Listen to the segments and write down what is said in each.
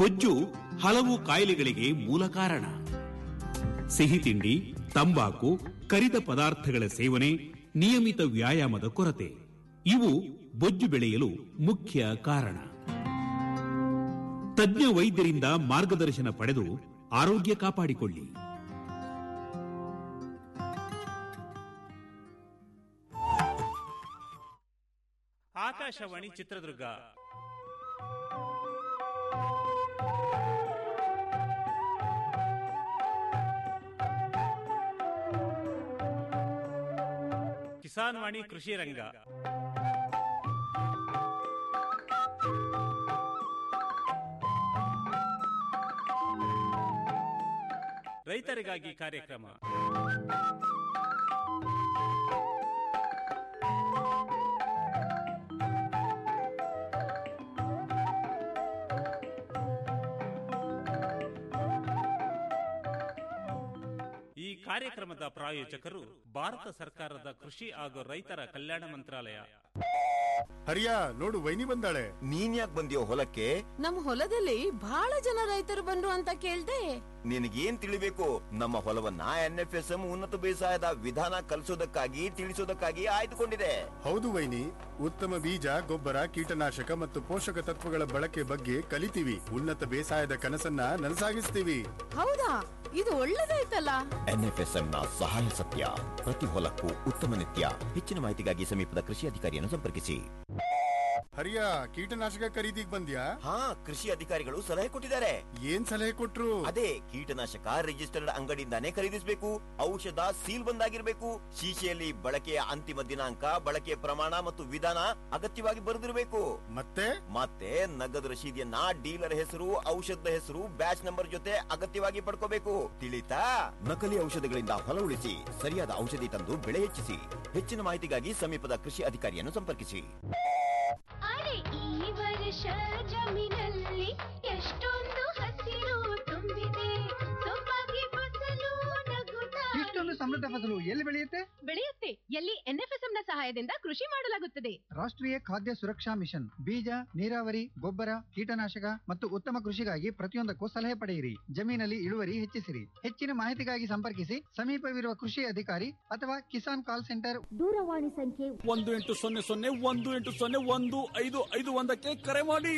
ಬೊಜ್ಜು ಹಲವು ಕಾಯಿಲೆಗಳಿಗೆ ಮೂಲ ಕಾರಣ ಸಿಹಿ ತಿಂಡಿ ತಂಬಾಕು ಕರಿದ ಪದಾರ್ಥಗಳ ಸೇವನೆ ನಿಯಮಿತ ವ್ಯಾಯಾಮದ ಕೊರತೆ ಇವು ಬೊಜ್ಜು ಬೆಳೆಯಲು ಮುಖ್ಯ ಕಾರಣ ತಜ್ಞ ವೈದ್ಯರಿಂದ ಮಾರ್ಗದರ್ಶನ ಪಡೆದು ಆರೋಗ್ಯ ಕಾಪಾಡಿಕೊಳ್ಳಿ ಆಕಾಶವಾಣಿ ಚಿತ್ರದುರ್ಗ ಕಿಸಾನ್ ವಾಣಿ ಕೃಷಿ ರಂಗ ರೈತರಿಗಾಗಿ ಕಾರ್ಯಕ್ರಮ ಈ ಕಾರ್ಯಕ್ರಮದ ಪ್ರಾಯೋಜಕರು ಭಾರತ ಸರ್ಕಾರದ ಕೃಷಿ ಹಾಗೂ ರೈತರ ಕಲ್ಯಾಣ ಮಂತ್ರಾಲಯ ಹರಿಯ ನೋಡು ವೈನಿ ಬಂದಾಳೆ ನೀನ್ ಯಾಕೆ ಬಂದಿಯೋ ಹೊಲಕ್ಕೆ ನಮ್ ಹೊಲದಲ್ಲಿ ಬಹಳ ಜನ ರೈತರು ಬಂದ್ರು ಅಂತ ಕೇಳ್ದೆ ನಿನಗೇನ್ ತಿಳಿಬೇಕು ನಮ್ಮ ಹೊಲವನ್ನ ಎನ್ ಎಫ್ ಎಸ್ ಎಂ ಉನ್ನತ ಬೇಸಾಯದ ವಿಧಾನ ಕಲಿಸೋದಕ್ಕಾಗಿ ತಿಳಿಸೋದಕ್ಕಾಗಿ ಆಯ್ದುಕೊಂಡಿದೆ ಹೌದು ವೈನಿ ಉತ್ತಮ ಬೀಜ ಗೊಬ್ಬರ ಕೀಟನಾಶಕ ಮತ್ತು ಪೋಷಕ ತತ್ವಗಳ ಬಳಕೆ ಬಗ್ಗೆ ಕಲಿತೀವಿ ಉನ್ನತ ಬೇಸಾಯದ ಕನಸನ್ನ ನನಸಾಗಿಸ್ತೀವಿ ಹೌದಾ ಇದು ಒಳ್ಳೇದಾಯ್ತಲ್ಲ ಎನ್ ಎಫ್ ಎಸ್ ಎಂ ನ ಸಹಾಯ ಸತ್ಯ ಪ್ರತಿ ಹೊಲಕ್ಕೂ ಉತ್ತಮ ನಿತ್ಯ ಹೆಚ್ಚಿನ ಮಾಹಿತಿಗಾಗಿ ಸಮೀಪದ ಕೃಷಿ ಅಧಿಕಾರಿಯನ್ನು ಸಂಪರ್ಕಿಸಿ ಹರಿಯ ಕೀಟನಾಶಕ ಖರೀದಿಗ್ ಬಂದ್ಯಾ ಹಾ ಕೃಷಿ ಅಧಿಕಾರಿಗಳು ಸಲಹೆ ಕೊಟ್ಟಿದ್ದಾರೆ ಏನ್ ಸಲಹೆ ಕೊಟ್ರು ಅದೇ ಕೀಟನಾಶಕ ರಿಜಿಸ್ಟರ್ಡ್ ಅಂಗಡಿಯಿಂದಾನೇ ಖರೀದಿಸಬೇಕು ಔಷಧ ಸೀಲ್ ಬಂದಾಗಿರ್ಬೇಕು ಶೀಶೆಯಲ್ಲಿ ಬಳಕೆಯ ಅಂತಿಮ ದಿನಾಂಕ ಬಳಕೆಯ ಪ್ರಮಾಣ ಮತ್ತು ವಿಧಾನ ಅಗತ್ಯವಾಗಿ ಬರೆದಿರಬೇಕು ಮತ್ತೆ ಮತ್ತೆ ನಗದು ರಶೀದಿಯನ್ನ ಡೀಲರ್ ಹೆಸರು ಔಷಧದ ಹೆಸರು ಬ್ಯಾಚ್ ನಂಬರ್ ಜೊತೆ ಅಗತ್ಯವಾಗಿ ಪಡ್ಕೋಬೇಕು ತಿಳಿತಾ ನಕಲಿ ಔಷಧಗಳಿಂದ ಹೊಲ ಉಳಿಸಿ ಸರಿಯಾದ ಔಷಧಿ ತಂದು ಬೆಳೆ ಹೆಚ್ಚಿಸಿ ಹೆಚ್ಚಿನ ಮಾಹಿತಿಗಾಗಿ ಸಮೀಪದ ಕೃಷಿ ಅಧಿಕಾರಿಯನ್ನು ಸಂಪರ್ಕಿಸಿ ಅರೆ ಈ ವರ್ಷ ಜಮೀನಲ್ಲಿ ಎಷ್ಟೊಂದು ಹಸಿರು ತುಂಬಿದೆ ಸೊಬಗೆ ಫಸಲು ನಗುತ್ತಾ ಇಷ್ಟೊಂದು ಸಮೃದ್ಧ ಫಸಲು ಎಲ್ಲಿ ಬೆಳೆಯುತ್ತೆ ಬೆಳೆಯುತ್ತೆ ಎಲ್ಲಿ ಎನ್ಎಫ್ಎಸ್ಎಂ ನ ಸಹಾಯದಿಂದ ಕೃಷಿ ಮಾಡಲಾಗುತ್ತದೆ ರಾಷ್ಟ್ರೀಯ ಖಾದ್ಯ ಸುರಕ್ಷಾ ಮಿಷನ್ ಬೀಜ ನೀರಾವರಿ ಗೊಬ್ಬರ ಕೀಟನಾಶಕ ಮತ್ತು ಉತ್ತಮ ಕೃಷಿಗಾಗಿ ಪ್ರತಿಯೊಂದಕ್ಕೂ ಸಲಹೆ ಪಡೆಯಿರಿ ಜಮೀನಲ್ಲಿ ಇಳುವರಿ ಹೆಚ್ಚಿಸಿರಿ ಹೆಚ್ಚಿನ ಮಾಹಿತಿಗಾಗಿ ಸಂಪರ್ಕಿಸಿ ಸಮೀಪವಿರುವ ಕೃಷಿ ಅಧಿಕಾರಿ ಅಥವಾ ಕಿಸಾನ್ ಕಾಲ್ ಸೆಂಟರ್ ದೂರವಾಣಿ ಸಂಖ್ಯೆ ಒಂದು ಎಂಟು ಸೊನ್ನೆ ಸೊನ್ನೆ ಒಂದು ಎಂಟು ಸೊನ್ನೆ ಒಂದು ಐದು ಐದು ಒಂದಕ್ಕೆ ಕರೆ ಮಾಡಿ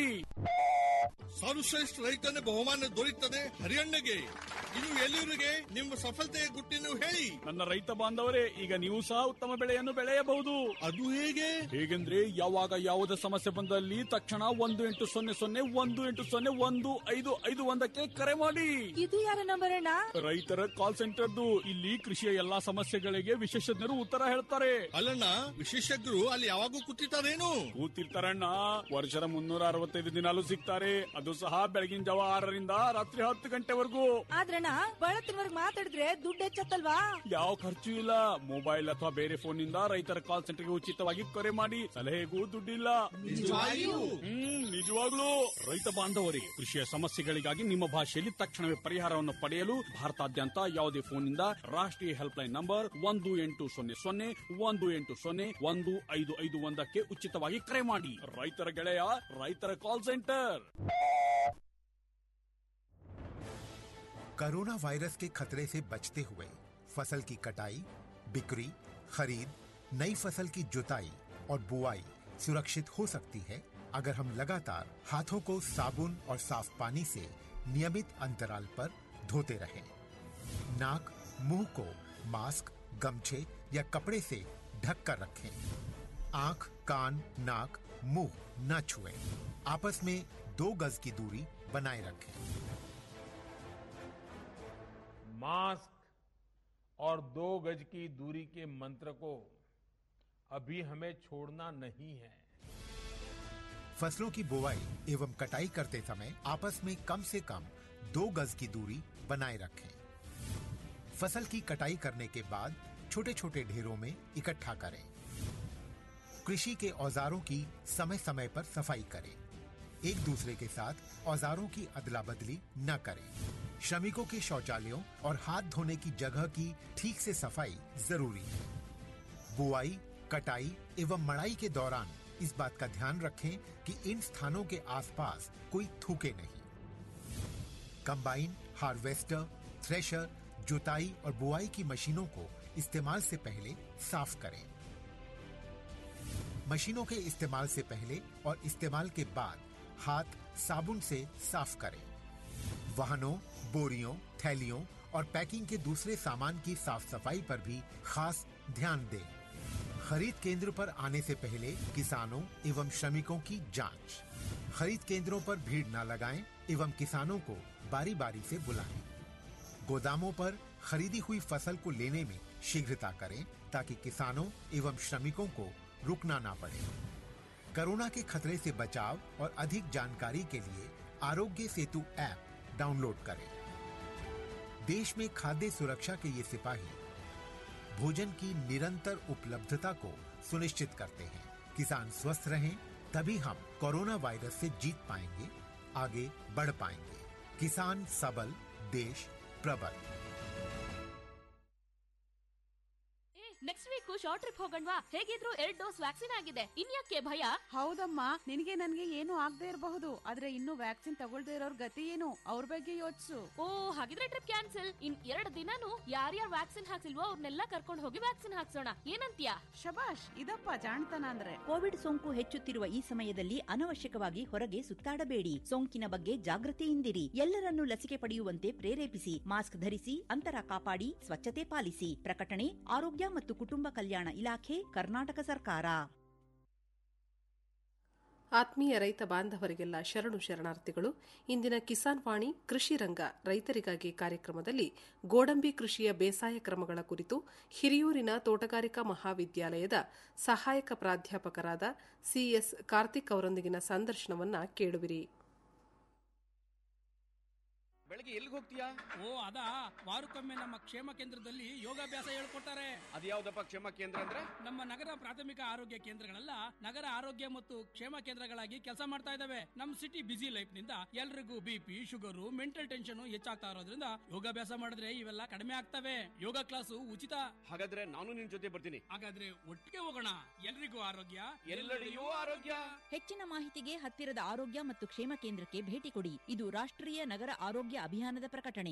ಸರ್ವಶ್ರೇಷ್ಠ ರೈತನ ಬಹುಮಾನ ದೊರೆಯುತ್ತದೆ ಹರಿಯಣ್ಣಗೆ ಇನ್ನು ಎಲ್ಲಿವರಿಗೆ ನಿಮ್ಮ ಸಫಲತೆಯ ಗುಟ್ಟಿನ ಹೇಳಿ ನನ್ನ ರೈತ ಬಾಂಧವರೇ ಈಗ ನೀವು ಸಹ ಉತ್ತಮ ಬೆಳೆಯನ್ನು ಬೆಳೆಯಬಹುದು ಅದು ಹೇಗೆ ಹೇಗೆಂದ್ರೆ ಯಾವಾಗ ಯಾವುದೇ ಸಮಸ್ಯೆ ಬಂದಲ್ಲಿ ತಕ್ಷಣ ಒಂದು ಎಂಟು ಸೊನ್ನೆ ಸೊನ್ನೆ ಒಂದು ಎಂಟು ಸೊನ್ನೆ ಒಂದು ಐದು ಐದು ಒಂದಕ್ಕೆ ಕರೆ ಮಾಡಿ ಇದು ಯಾರ ನಂಬರ್ ಅಣ್ಣ ರೈತರ ಕಾಲ್ ಸೆಂಟರ್ದು ಇಲ್ಲಿ ಕೃಷಿಯ ಎಲ್ಲಾ ಸಮಸ್ಯೆಗಳಿಗೆ ವಿಶೇಷಜ್ಞರು ಉತ್ತರ ಹೇಳ್ತಾರೆ ಅಲ್ಲಣ್ಣ ವಿಶೇಷಜ್ಞರು ಅಲ್ಲಿ ಯಾವಾಗೂ ಕೂತಿರ್ತಾರೇನು ಕೂತಿರ್ತಾರಣ್ಣ ವರ್ಷದ ಮುನ್ನೂರ ಅರವತ್ತೈದು ದಿನಾಲು ಸಿಗ್ತಾರೆ ಅದು ಸಹ ಬೆಳಗಿನ ಜಾವ ಆರರಿಂದ ರಾತ್ರಿ ಹತ್ತು ಗಂಟೆವರೆಗೂ ಆದ್ರಣ್ಣ ಬಳತ್ತಿನವರ್ಗ್ ಮಾತಾಡಿದ್ರೆ ದುಡ್ಡು ಹೆಚ್ಚತ್ತಲ್ವಾ ಯಾವ ಖರ್ಚು ಇಲ್ಲ ಮೊಬೈಲ್ ಅಥವಾ ಬೇರೆ ಫೋನ್ ನಿಂದ ರೈತರ ಕಾಲ್ ಸೆಂಟರ್ಗೆ ಉಚಿತವಾಗಿ ಕರೆ ಮಾಡಿ ಸಲಹೆಗೂ ದುಡ್ಡಿಲ್ಲ ಹ್ಮ್ ನಿಜವಾಗ್ಲೂ ರೈತ ಬಾಂಧವರಿಗೆ ಕೃಷಿಯ ಸಮಸ್ಯೆಗಳಿಗಾಗಿ ನಿಮ್ಮ ಭಾಷೆಯಲ್ಲಿ ತಕ್ಷಣವೇ ಪರಿಹಾರವನ್ನು ಪಡೆಯಲು ಭಾರತಾದ್ಯಂತ ಯಾವುದೇ ಫೋನ್ನಿಂದ ರಾಷ್ಟ್ರೀಯ ಹೆಲ್ಪ್ ಲೈನ್ ನಂಬರ್ ಒಂದು ಎಂಟು ಸೊನ್ನೆ ಸೊನ್ನೆ ಒಂದು ಎಂಟು ಸೊನ್ನೆ ಒಂದು ಐದು ಐದು ಒಂದಕ್ಕೆ ಉಚಿತವಾಗಿ ಕರೆ ಮಾಡಿ ರೈತರ ಗೆಳೆಯ ರೈತರ ಕಾಲ್ ಸೆಂಟರ್ कोरोना वायरस के खतरे से बचते हुए फसल की कटाई बिक्री खरीद नई फसल की जुताई और बुआई सुरक्षित हो सकती है अगर हम लगातार हाथों को साबुन और साफ पानी से नियमित अंतराल पर धोते रहें नाक मुंह को मास्क गमछे या कपड़े से ढक कर रखें आंख कान नाक मुंह न छुएं आपस में दो गज की दूरी बनाए रखें मास्क और दो गज की दूरी के मंत्र को अभी हमें छोड़ना नहीं है फसलों की बुवाई एवं कटाई करते समय आपस में कम से कम दो गज की दूरी बनाए रखें फसल की कटाई करने के बाद छोटे छोटे ढेरों में इकट्ठा करें कृषि के औजारों की समय समय पर सफाई करें एक दूसरे के साथ औजारों की अदला बदली न करें श्रमिकों के शौचालयों और हाथ धोने की जगह की ठीक से सफाई जरूरी है बुआई कटाई एवं मड़ाई के दौरान इस बात का ध्यान रखें कि इन स्थानों के आसपास कोई थूके नहीं कंबाइन हार्वेस्टर थ्रेशर जुताई और बुआई की मशीनों को इस्तेमाल से पहले साफ करें मशीनों के इस्तेमाल से पहले और इस्तेमाल के बाद हाथ साबुन से साफ करें वाहनों बोरियों थैलियों और पैकिंग के दूसरे सामान की साफ सफाई पर भी खास ध्यान दें खरीद केंद्र पर आने से पहले किसानों एवं श्रमिकों की जांच खरीद केंद्रों पर भीड़ न लगाएं एवं किसानों को बारी बारी से बुलाएं गोदामों पर खरीदी हुई फसल को लेने में शीघ्रता करें ताकि किसानों एवं श्रमिकों को रुकना ना पड़े कोरोना के खतरे से बचाव और अधिक जानकारी के लिए आरोग्य सेतु ऐप डाउनलोड करें देश में खाद्य सुरक्षा के ये सिपाही भोजन की निरंतर उपलब्धता को सुनिश्चित करते हैं किसान स्वस्थ रहें तभी हम कोरोना वायरस से जीत पाएंगे आगे बढ़ पाएंगे किसान सबल देश प्रबल ನೆಕ್ಸ್ಟ್ ವೀಕ್ ಶಾರ್ಟ್ ಟ್ರಿಪ್ ಹೋಗಣ್ವಾ ಹೇಗಿದ್ರು ಎರಡ್ ಡೋಸ್ ವ್ಯಾಕ್ಸಿನ್ ಆಗಿದೆ ಇನ್ಯಾಕೆ ಭಯ ಹೌದಮ್ಮ ನಿನಗೆ ನನ್ಗೆ ಏನು ಆಗದೆ ಇರಬಹುದು ಆದ್ರೆ ಇನ್ನು ವ್ಯಾಕ್ಸಿನ್ ತಗೊಳ್ದೇ ಇರೋರ್ ಗತಿ ಏನು ಅವ್ರ ಬಗ್ಗೆ ಯೋಚಿಸು ಓ ಹಾಗಿದ್ರೆ ಟ್ರಿಪ್ ಕ್ಯಾನ್ಸಲ್ ಇನ್ ಎರಡ್ ದಿನಾನು ಯಾರ್ಯಾರು ವ್ಯಾಕ್ಸಿನ್ ಹಾಕ್ಸಿಲ್ವೋ ಅವ್ರನ್ನೆಲ್ಲ ಕರ್ಕೊಂಡು ಹೋಗಿ ವ್ಯಾಕ್ಸಿನ್ ಹಾಕ್ಸೋಣ ಏನಂತ್ಯಾ ಶಬಾಷ್ ಇದಪ್ಪ ಜಾಣ್ತನ ಅಂದ್ರೆ ಕೋವಿಡ್ ಸೋಂಕು ಹೆಚ್ಚುತ್ತಿರುವ ಈ ಸಮಯದಲ್ಲಿ ಅನವಶ್ಯಕವಾಗಿ ಹೊರಗೆ ಸುತ್ತಾಡಬೇಡಿ ಸೋಂಕಿನ ಬಗ್ಗೆ ಜಾಗೃತಿಯಿಂದಿರಿ ಎಲ್ಲರನ್ನೂ ಲಸಿಕೆ ಪಡೆಯುವಂತೆ ಪ್ರೇರೇಪಿಸಿ ಮಾಸ್ಕ್ ಧರಿಸಿ ಅಂತರ ಕಾಪಾಡಿ ಸ್ವಚ್ಛತೆ ಪಾಲಿಸಿ ಪ್ರಕಟಣೆ ಆರೋಗ್ಯ ಮತ್ತು ಕುಟುಂಬ ಕಲ್ಯಾಣ ಇಲಾಖೆ ಕರ್ನಾಟಕ ಸರ್ಕಾರ ಆತ್ಮೀಯ ರೈತ ಬಾಂಧವರಿಗೆಲ್ಲ ಶರಣು ಶರಣಾರ್ಥಿಗಳು ಇಂದಿನ ಕಿಸಾನ್ ವಾಣಿ ಕೃಷಿ ರಂಗ ರೈತರಿಗಾಗಿ ಕಾರ್ಯಕ್ರಮದಲ್ಲಿ ಗೋಡಂಬಿ ಕೃಷಿಯ ಬೇಸಾಯ ಕ್ರಮಗಳ ಕುರಿತು ಹಿರಿಯೂರಿನ ತೋಟಗಾರಿಕಾ ಮಹಾವಿದ್ಯಾಲಯದ ಸಹಾಯಕ ಪ್ರಾಧ್ಯಾಪಕರಾದ ಸಿಎಸ್ ಕಾರ್ತಿಕ್ ಅವರೊಂದಿಗಿನ ಸಂದರ್ಶನವನ್ನ ಕೇಳುವಿರಿ ಬೆಳಗ್ಗೆ ಎಲ್ಲಿಗೆ ಹೋಗ್ತೀಯಾ ಓ ಅದಾ ವಾರಕ್ಕೊಮ್ಮೆ ನಮ್ಮ ಕ್ಷೇಮ ಕೇಂದ್ರದಲ್ಲಿ ಯೋಗಾಭ್ಯಾಸ ಹೇಳ್ಕೊಡ್ತಾರೆ ಅದ್ಯಾವ್ದಪ್ಪ ಕ್ಷೇಮ ಕೇಂದ್ರ ಅಂದ್ರೆ ನಮ್ಮ ನಗರ ಪ್ರಾಥಮಿಕ ಆರೋಗ್ಯ ಕೇಂದ್ರಗಳೆಲ್ಲ ನಗರ ಆರೋಗ್ಯ ಮತ್ತು ಕ್ಷೇಮ ಕೇಂದ್ರಗಳಾಗಿ ಕೆಲಸ ಮಾಡ್ತಾ ಇದಾವೆ ನಮ್ ಸಿಟಿ ಬಿಸಿ ಲೈಫ್ ನಿಂದ ಎಲ್ರಿಗೂ ಬಿಪಿ ಶುಗರು ಮೆಂಟಲ್ ಟೆನ್ಷನ್ ಹೆಚ್ಚಾಗ್ತಾ ಇರೋದ್ರಿಂದ ಯೋಗಾಭ್ಯಾಸ ಮಾಡಿದ್ರೆ ಇವೆಲ್ಲ ಕಡಿಮೆ ಆಗ್ತವೆ ಯೋಗ ಕ್ಲಾಸು ಉಚಿತ ಹಾಗಾದ್ರೆ ನಾನು ನಿನ್ ಜೊತೆ ಬರ್ತೀನಿ ಹಾಗಾದ್ರೆ ಒಟ್ಟಿಗೆ ಹೋಗೋಣ ಎಲ್ರಿಗೂ ಆರೋಗ್ಯ ಎಲ್ಲೆಡೆಯೂ ಆರೋಗ್ಯ ಹೆಚ್ಚಿನ ಮಾಹಿತಿಗೆ ಹತ್ತಿರದ ಆರೋಗ್ಯ ಮತ್ತು ಕ್ಷೇಮ ಕೇಂದ್ರಕ್ಕೆ ಭೇಟಿ ಕೊಡಿ ಇದು ರಾಷ್ಟ್ರೀಯ ನಗರ ಆರೋಗ್ಯ ಅಭಿಯಾನದ ಪ್ರಕಟಣೆ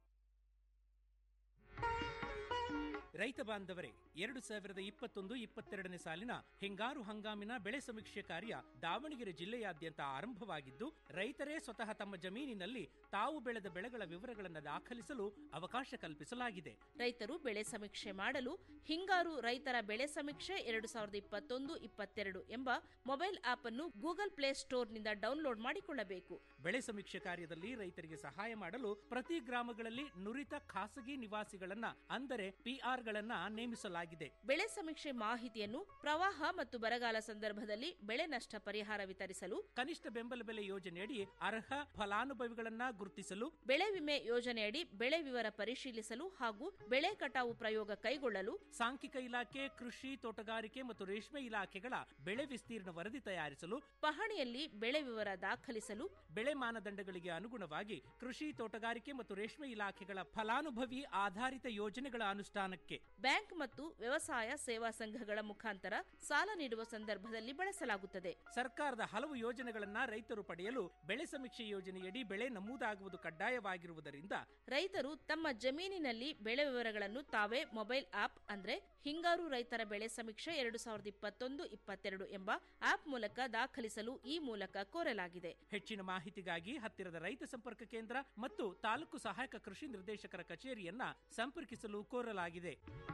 ರೈತ ಬಾಂಧವರೇ ಎರಡು ಸಾವಿರದ ಇಪ್ಪತ್ತೊಂದು ಇಪ್ಪತ್ತೆರಡನೇ ಸಾಲಿನ ಹಿಂಗಾರು ಹಂಗಾಮಿನ ಬೆಳೆ ಸಮೀಕ್ಷೆ ಕಾರ್ಯ ದಾವಣಗೆರೆ ಜಿಲ್ಲೆಯಾದ್ಯಂತ ಆರಂಭವಾಗಿದ್ದು ರೈತರೇ ಸ್ವತಃ ತಮ್ಮ ಜಮೀನಿನಲ್ಲಿ ತಾವು ಬೆಳೆದ ಬೆಳೆಗಳ ವಿವರಗಳನ್ನು ದಾಖಲಿಸಲು ಅವಕಾಶ ಕಲ್ಪಿಸಲಾಗಿದೆ ರೈತರು ಬೆಳೆ ಸಮೀಕ್ಷೆ ಮಾಡಲು ಹಿಂಗಾರು ರೈತರ ಬೆಳೆ ಸಮೀಕ್ಷೆ ಎರಡು ಸಾವಿರದ ಇಪ್ಪತ್ತೊಂದು ಇಪ್ಪತ್ತೆರಡು ಎಂಬ ಮೊಬೈಲ್ ಆಪ್ ಅನ್ನು ಗೂಗಲ್ ಪ್ಲೇ ಸ್ಟೋರ್ನಿಂದ ಡೌನ್ಲೋಡ್ ಮಾಡಿಕೊಳ್ಳಬೇಕು ಬೆಳೆ ಸಮೀಕ್ಷೆ ಕಾರ್ಯದಲ್ಲಿ ರೈತರಿಗೆ ಸಹಾಯ ಮಾಡಲು ಪ್ರತಿ ಗ್ರಾಮಗಳಲ್ಲಿ ನುರಿತ ಖಾಸಗಿ ನಿವಾಸಿಗಳನ್ನ ಅಂದರೆ ಪಿಆರ್ಗಳನ್ನ ನೇಮಿಸಲಾಗಿದೆ ಬೆಳೆ ಸಮೀಕ್ಷೆ ಮಾಹಿತಿಯನ್ನು ಪ್ರವಾಹ ಮತ್ತು ಬರಗಾಲ ಸಂದರ್ಭದಲ್ಲಿ ಬೆಳೆ ನಷ್ಟ ಪರಿಹಾರ ವಿತರಿಸಲು ಕನಿಷ್ಠ ಬೆಂಬಲ ಬೆಲೆ ಯೋಜನೆಯಡಿ ಅರ್ಹ ಫಲಾನುಭವಿಗಳನ್ನ ಗುರುತಿಸಲು ಬೆಳೆ ವಿಮೆ ಯೋಜನೆಯಡಿ ಬೆಳೆ ವಿವರ ಪರಿಶೀಲಿಸಲು ಹಾಗೂ ಬೆಳೆ ಕಟಾವು ಪ್ರಯೋಗ ಕೈಗೊಳ್ಳಲು ಸಾಂಖ್ಯಿಕ ಇಲಾಖೆ ಕೃಷಿ ತೋಟಗಾರಿಕೆ ಮತ್ತು ರೇಷ್ಮೆ ಇಲಾಖೆಗಳ ಬೆಳೆ ವಿಸ್ತೀರ್ಣ ವರದಿ ತಯಾರಿಸಲು ಪಹಣಿಯಲ್ಲಿ ಬೆಳೆ ವಿವರ ದಾಖಲಿಸಲು ಬೆಳೆ ಮಾನದಂಡಗಳಿಗೆ ಅನುಗುಣವಾಗಿ ಕೃಷಿ ತೋಟಗಾರಿಕೆ ಮತ್ತು ರೇಷ್ಮೆ ಇಲಾಖೆಗಳ ಫಲಾನುಭವಿ ಆಧಾರಿತ ಯೋಜನೆಗಳ ಅನುಷ್ಠಾನಕ್ಕೆ ಬ್ಯಾಂಕ್ ಮತ್ತು ವ್ಯವಸಾಯ ಸೇವಾ ಸಂಘಗಳ ಮುಖಾಂತರ ಸಾಲ ನೀಡುವ ಸಂದರ್ಭದಲ್ಲಿ ಬಳಸಲಾಗುತ್ತದೆ ಸರ್ಕಾರದ ಹಲವು ಯೋಜನೆಗಳನ್ನ ರೈತರು ಪಡೆಯಲು ಬೆಳೆ ಸಮೀಕ್ಷೆ ಯೋಜನೆಯಡಿ ಬೆಳೆ ನಮೂದಾಗುವುದು ಕಡ್ಡಾಯವಾಗಿರುವುದರಿಂದ ರೈತರು ತಮ್ಮ ಜಮೀನಿನಲ್ಲಿ ಬೆಳೆ ವಿವರಗಳನ್ನು ತಾವೇ ಮೊಬೈಲ್ ಆಪ್ ಅಂದ್ರೆ ಹಿಂಗಾರು ರೈತರ ಬೆಳೆ ಸಮೀಕ್ಷೆ ಎರಡು ಸಾವಿರದ ಇಪ್ಪತ್ತೊಂದು ಇಪ್ಪತ್ತೆರಡು ಎಂಬ ಆಪ್ ಮೂಲಕ ದಾಖಲಿಸಲು ಈ ಮೂಲಕ ಕೋರಲಾಗಿದೆ ಹೆಚ್ಚಿನ ಮಾಹಿತಿಗಾಗಿ ಹತ್ತಿರದ ರೈತ ಸಂಪರ್ಕ ಕೇಂದ್ರ ಮತ್ತು ತಾಲೂಕು ಸಹಾಯಕ ಕೃಷಿ ನಿರ್ದೇಶಕರ ಕಚೇರಿಯನ್ನ ಸಂಪರ್ಕಿಸಲು ಕೋರಲಾಗಿದೆ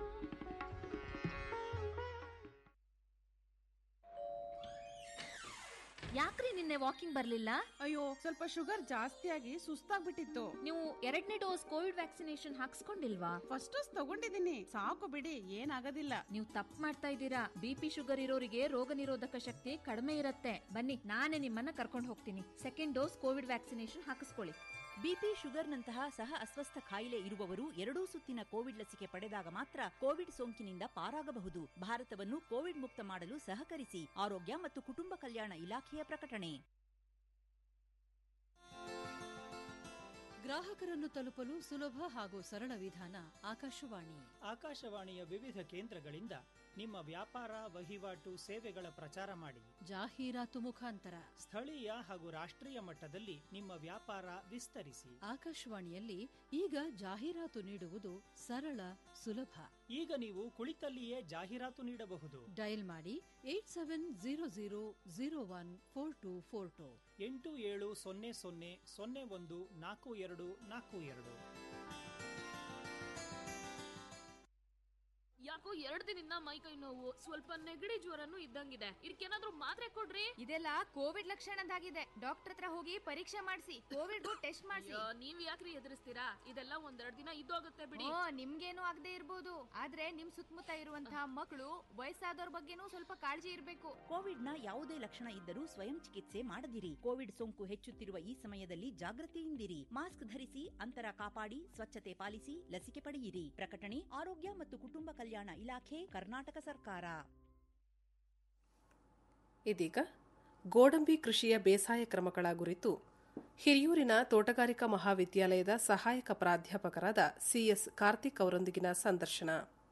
ಯಾಕ್ರಿ ನಿನ್ನೆ ವಾಕಿಂಗ್ ಬರ್ಲಿಲ್ಲ ಅಯ್ಯೋ ಸ್ವಲ್ಪ ಶುಗರ್ ಜಾಸ್ತಿ ಆಗಿ ಸುಸ್ತಾಗ್ಬಿಟ್ಟಿತ್ತು ನೀವು ಎರಡನೇ ಡೋಸ್ ಕೋವಿಡ್ ವ್ಯಾಕ್ಸಿನೇಷನ್ ಹಾಕ್ಸ್ಕೊಂಡಿಲ್ವಾ ಫಸ್ಟ್ ಡೋಸ್ ತಗೊಂಡಿದ್ದೀನಿ ಸಾಕು ಬಿಡಿ ಏನಾಗೋದಿಲ್ಲ ನೀವು ತಪ್ಪು ಮಾಡ್ತಾ ಇದ್ದೀರಾ ಬಿಪಿ ಶುಗರ್ ಇರೋರಿಗೆ ರೋಗ ನಿರೋಧಕ ಶಕ್ತಿ ಕಡಿಮೆ ಇರುತ್ತೆ ಬನ್ನಿ ನಾನೇ ನಿಮ್ಮನ್ನ ಕರ್ಕೊಂಡು ಹೋಗ್ತೀನಿ ಸೆಕೆಂಡ್ ಡೋಸ್ ಕೋವಿಡ್ ವ್ಯಾಕ್ಸಿನೇಷನ್ ಹಾಕಿಸ್ಕೊಳ್ಳಿ ಬಿಪಿ ಶುಗರ್ನಂತಹ ಸಹ ಅಸ್ವಸ್ಥ ಕಾಯಿಲೆ ಇರುವವರು ಎರಡೂ ಸುತ್ತಿನ ಕೋವಿಡ್ ಲಸಿಕೆ ಪಡೆದಾಗ ಮಾತ್ರ ಕೋವಿಡ್ ಸೋಂಕಿನಿಂದ ಪಾರಾಗಬಹುದು ಭಾರತವನ್ನು ಕೋವಿಡ್ ಮುಕ್ತ ಮಾಡಲು ಸಹಕರಿಸಿ ಆರೋಗ್ಯ ಮತ್ತು ಕುಟುಂಬ ಕಲ್ಯಾಣ ಇಲಾಖೆಯ ಪ್ರಕಟಣೆ ಗ್ರಾಹಕರನ್ನು ತಲುಪಲು ಸುಲಭ ಹಾಗೂ ಸರಳ ವಿಧಾನ ಆಕಾಶವಾಣಿ ಆಕಾಶವಾಣಿಯ ವಿವಿಧ ಕೇಂದ್ರಗಳಿಂದ ನಿಮ್ಮ ವ್ಯಾಪಾರ ವಹಿವಾಟು ಸೇವೆಗಳ ಪ್ರಚಾರ ಮಾಡಿ ಜಾಹೀರಾತು ಮುಖಾಂತರ ಸ್ಥಳೀಯ ಹಾಗೂ ರಾಷ್ಟ್ರೀಯ ಮಟ್ಟದಲ್ಲಿ ನಿಮ್ಮ ವ್ಯಾಪಾರ ವಿಸ್ತರಿಸಿ ಆಕಾಶವಾಣಿಯಲ್ಲಿ ಈಗ ಜಾಹೀರಾತು ನೀಡುವುದು ಸರಳ ಸುಲಭ ಈಗ ನೀವು ಕುಳಿತಲ್ಲಿಯೇ ಜಾಹೀರಾತು ನೀಡಬಹುದು ಡಯಲ್ ಮಾಡಿ eight seven zero zero zero one four two four two ಎಂಟು ಏಳು ಸೊನ್ನೆ ಸೊನ್ನೆ ಸೊನ್ನೆ ಒಂದು ನಾಲ್ಕು ಎರಡು ನಾಲ್ಕು ಎರಡು ಯಾಕೋ ಎರಡ್ ದಿನದಿಂದ ಮೈ ಕೈ ನೋವು ಸ್ವಲ್ಪ ನೆಗಡಿ ಜ್ವರನು ಇದ್ದಂಗಿದೆ ಇದಕ್ಕೇನಾದ್ರೂ ಮಾತ್ರೆ ಕೊಡ್ರಿ ಇದೆಲ್ಲ ಕೋವಿಡ್ ಲಕ್ಷಣದಾಗಿದೆ ಡಾಕ್ಟರ್ ಹತ್ರ ಹೋಗಿ ಪರೀಕ್ಷೆ ಮಾಡಿಸಿ ಕೋವಿಡ್ ಟೆಸ್ಟ್ ಮಾಡಿಸಿ ಅಯ್ಯೋ, ನೀವ್ ಯಾಕ್ರಿ ಎದುರಿಸ್ತೀರಾ ಇದೆಲ್ಲ ಒಂದೆರಡ್ ದಿನ ಇದ್ದೋಗುತ್ತೆ ಬಿಡಿ ಓ ನಿಮ್ಗೇನು ಆಗದೆ ಇರ್ಬೋದು ಆದ್ರೆ ನಿಮ್ ಸುತ್ತಮುತ್ತ ಇರುವಂತಹ ಮಕ್ಕಳು ವಯಸ್ಸಾದವ್ರ ಬಗ್ಗೆನೂ ಸ್ವಲ್ಪ ಕಾಳಜಿ ಇರ್ಬೇಕು ಕೋವಿಡ್ನ ಯಾವುದೇ ಲಕ್ಷಣ ಇದ್ದರೂ ಸ್ವಯಂ ಚಿಕಿತ್ಸೆ ಮಾಡದಿರಿ ಕೋವಿಡ್ ಸೋಂಕು ಹೆಚ್ಚುತ್ತಿರುವ ಈ ಸಮಯದಲ್ಲಿ ಜಾಗೃತಿಯಿಂದಿರಿ ಮಾಸ್ಕ್ ಧರಿಸಿ ಅಂತರ ಕಾಪಾಡಿ ಸ್ವಚ್ಛತೆ ಪಾಲಿಸಿ ಲಸಿಕೆ ಪಡೆಯಿರಿ ಪ್ರಕಟಣೆ ಆರೋಗ್ಯ ಮತ್ತು ಕುಟುಂಬ ಕಲ್ಯಾಣ ಇಲಾಖೆ ಕರ್ನಾಟಕ ಸರ್ಕಾರ ಇದೀಗ ಗೋಡಂಬಿ ಕೃಷಿಯ ಬೇಸಾಯ ಕ್ರಮಗಳ ಕುರಿತು ಹಿರಿಯೂರಿನ ತೋಟಗಾರಿಕಾ ಮಹಾವಿದ್ಯಾಲಯದ ಸಹಾಯಕ ಪ್ರಾಧ್ಯಾಪಕರಾದ ಸಿಎಸ್ ಕಾರ್ತಿಕ್ ಅವರೊಂದಿಗಿನ ಸಂದರ್ಶನ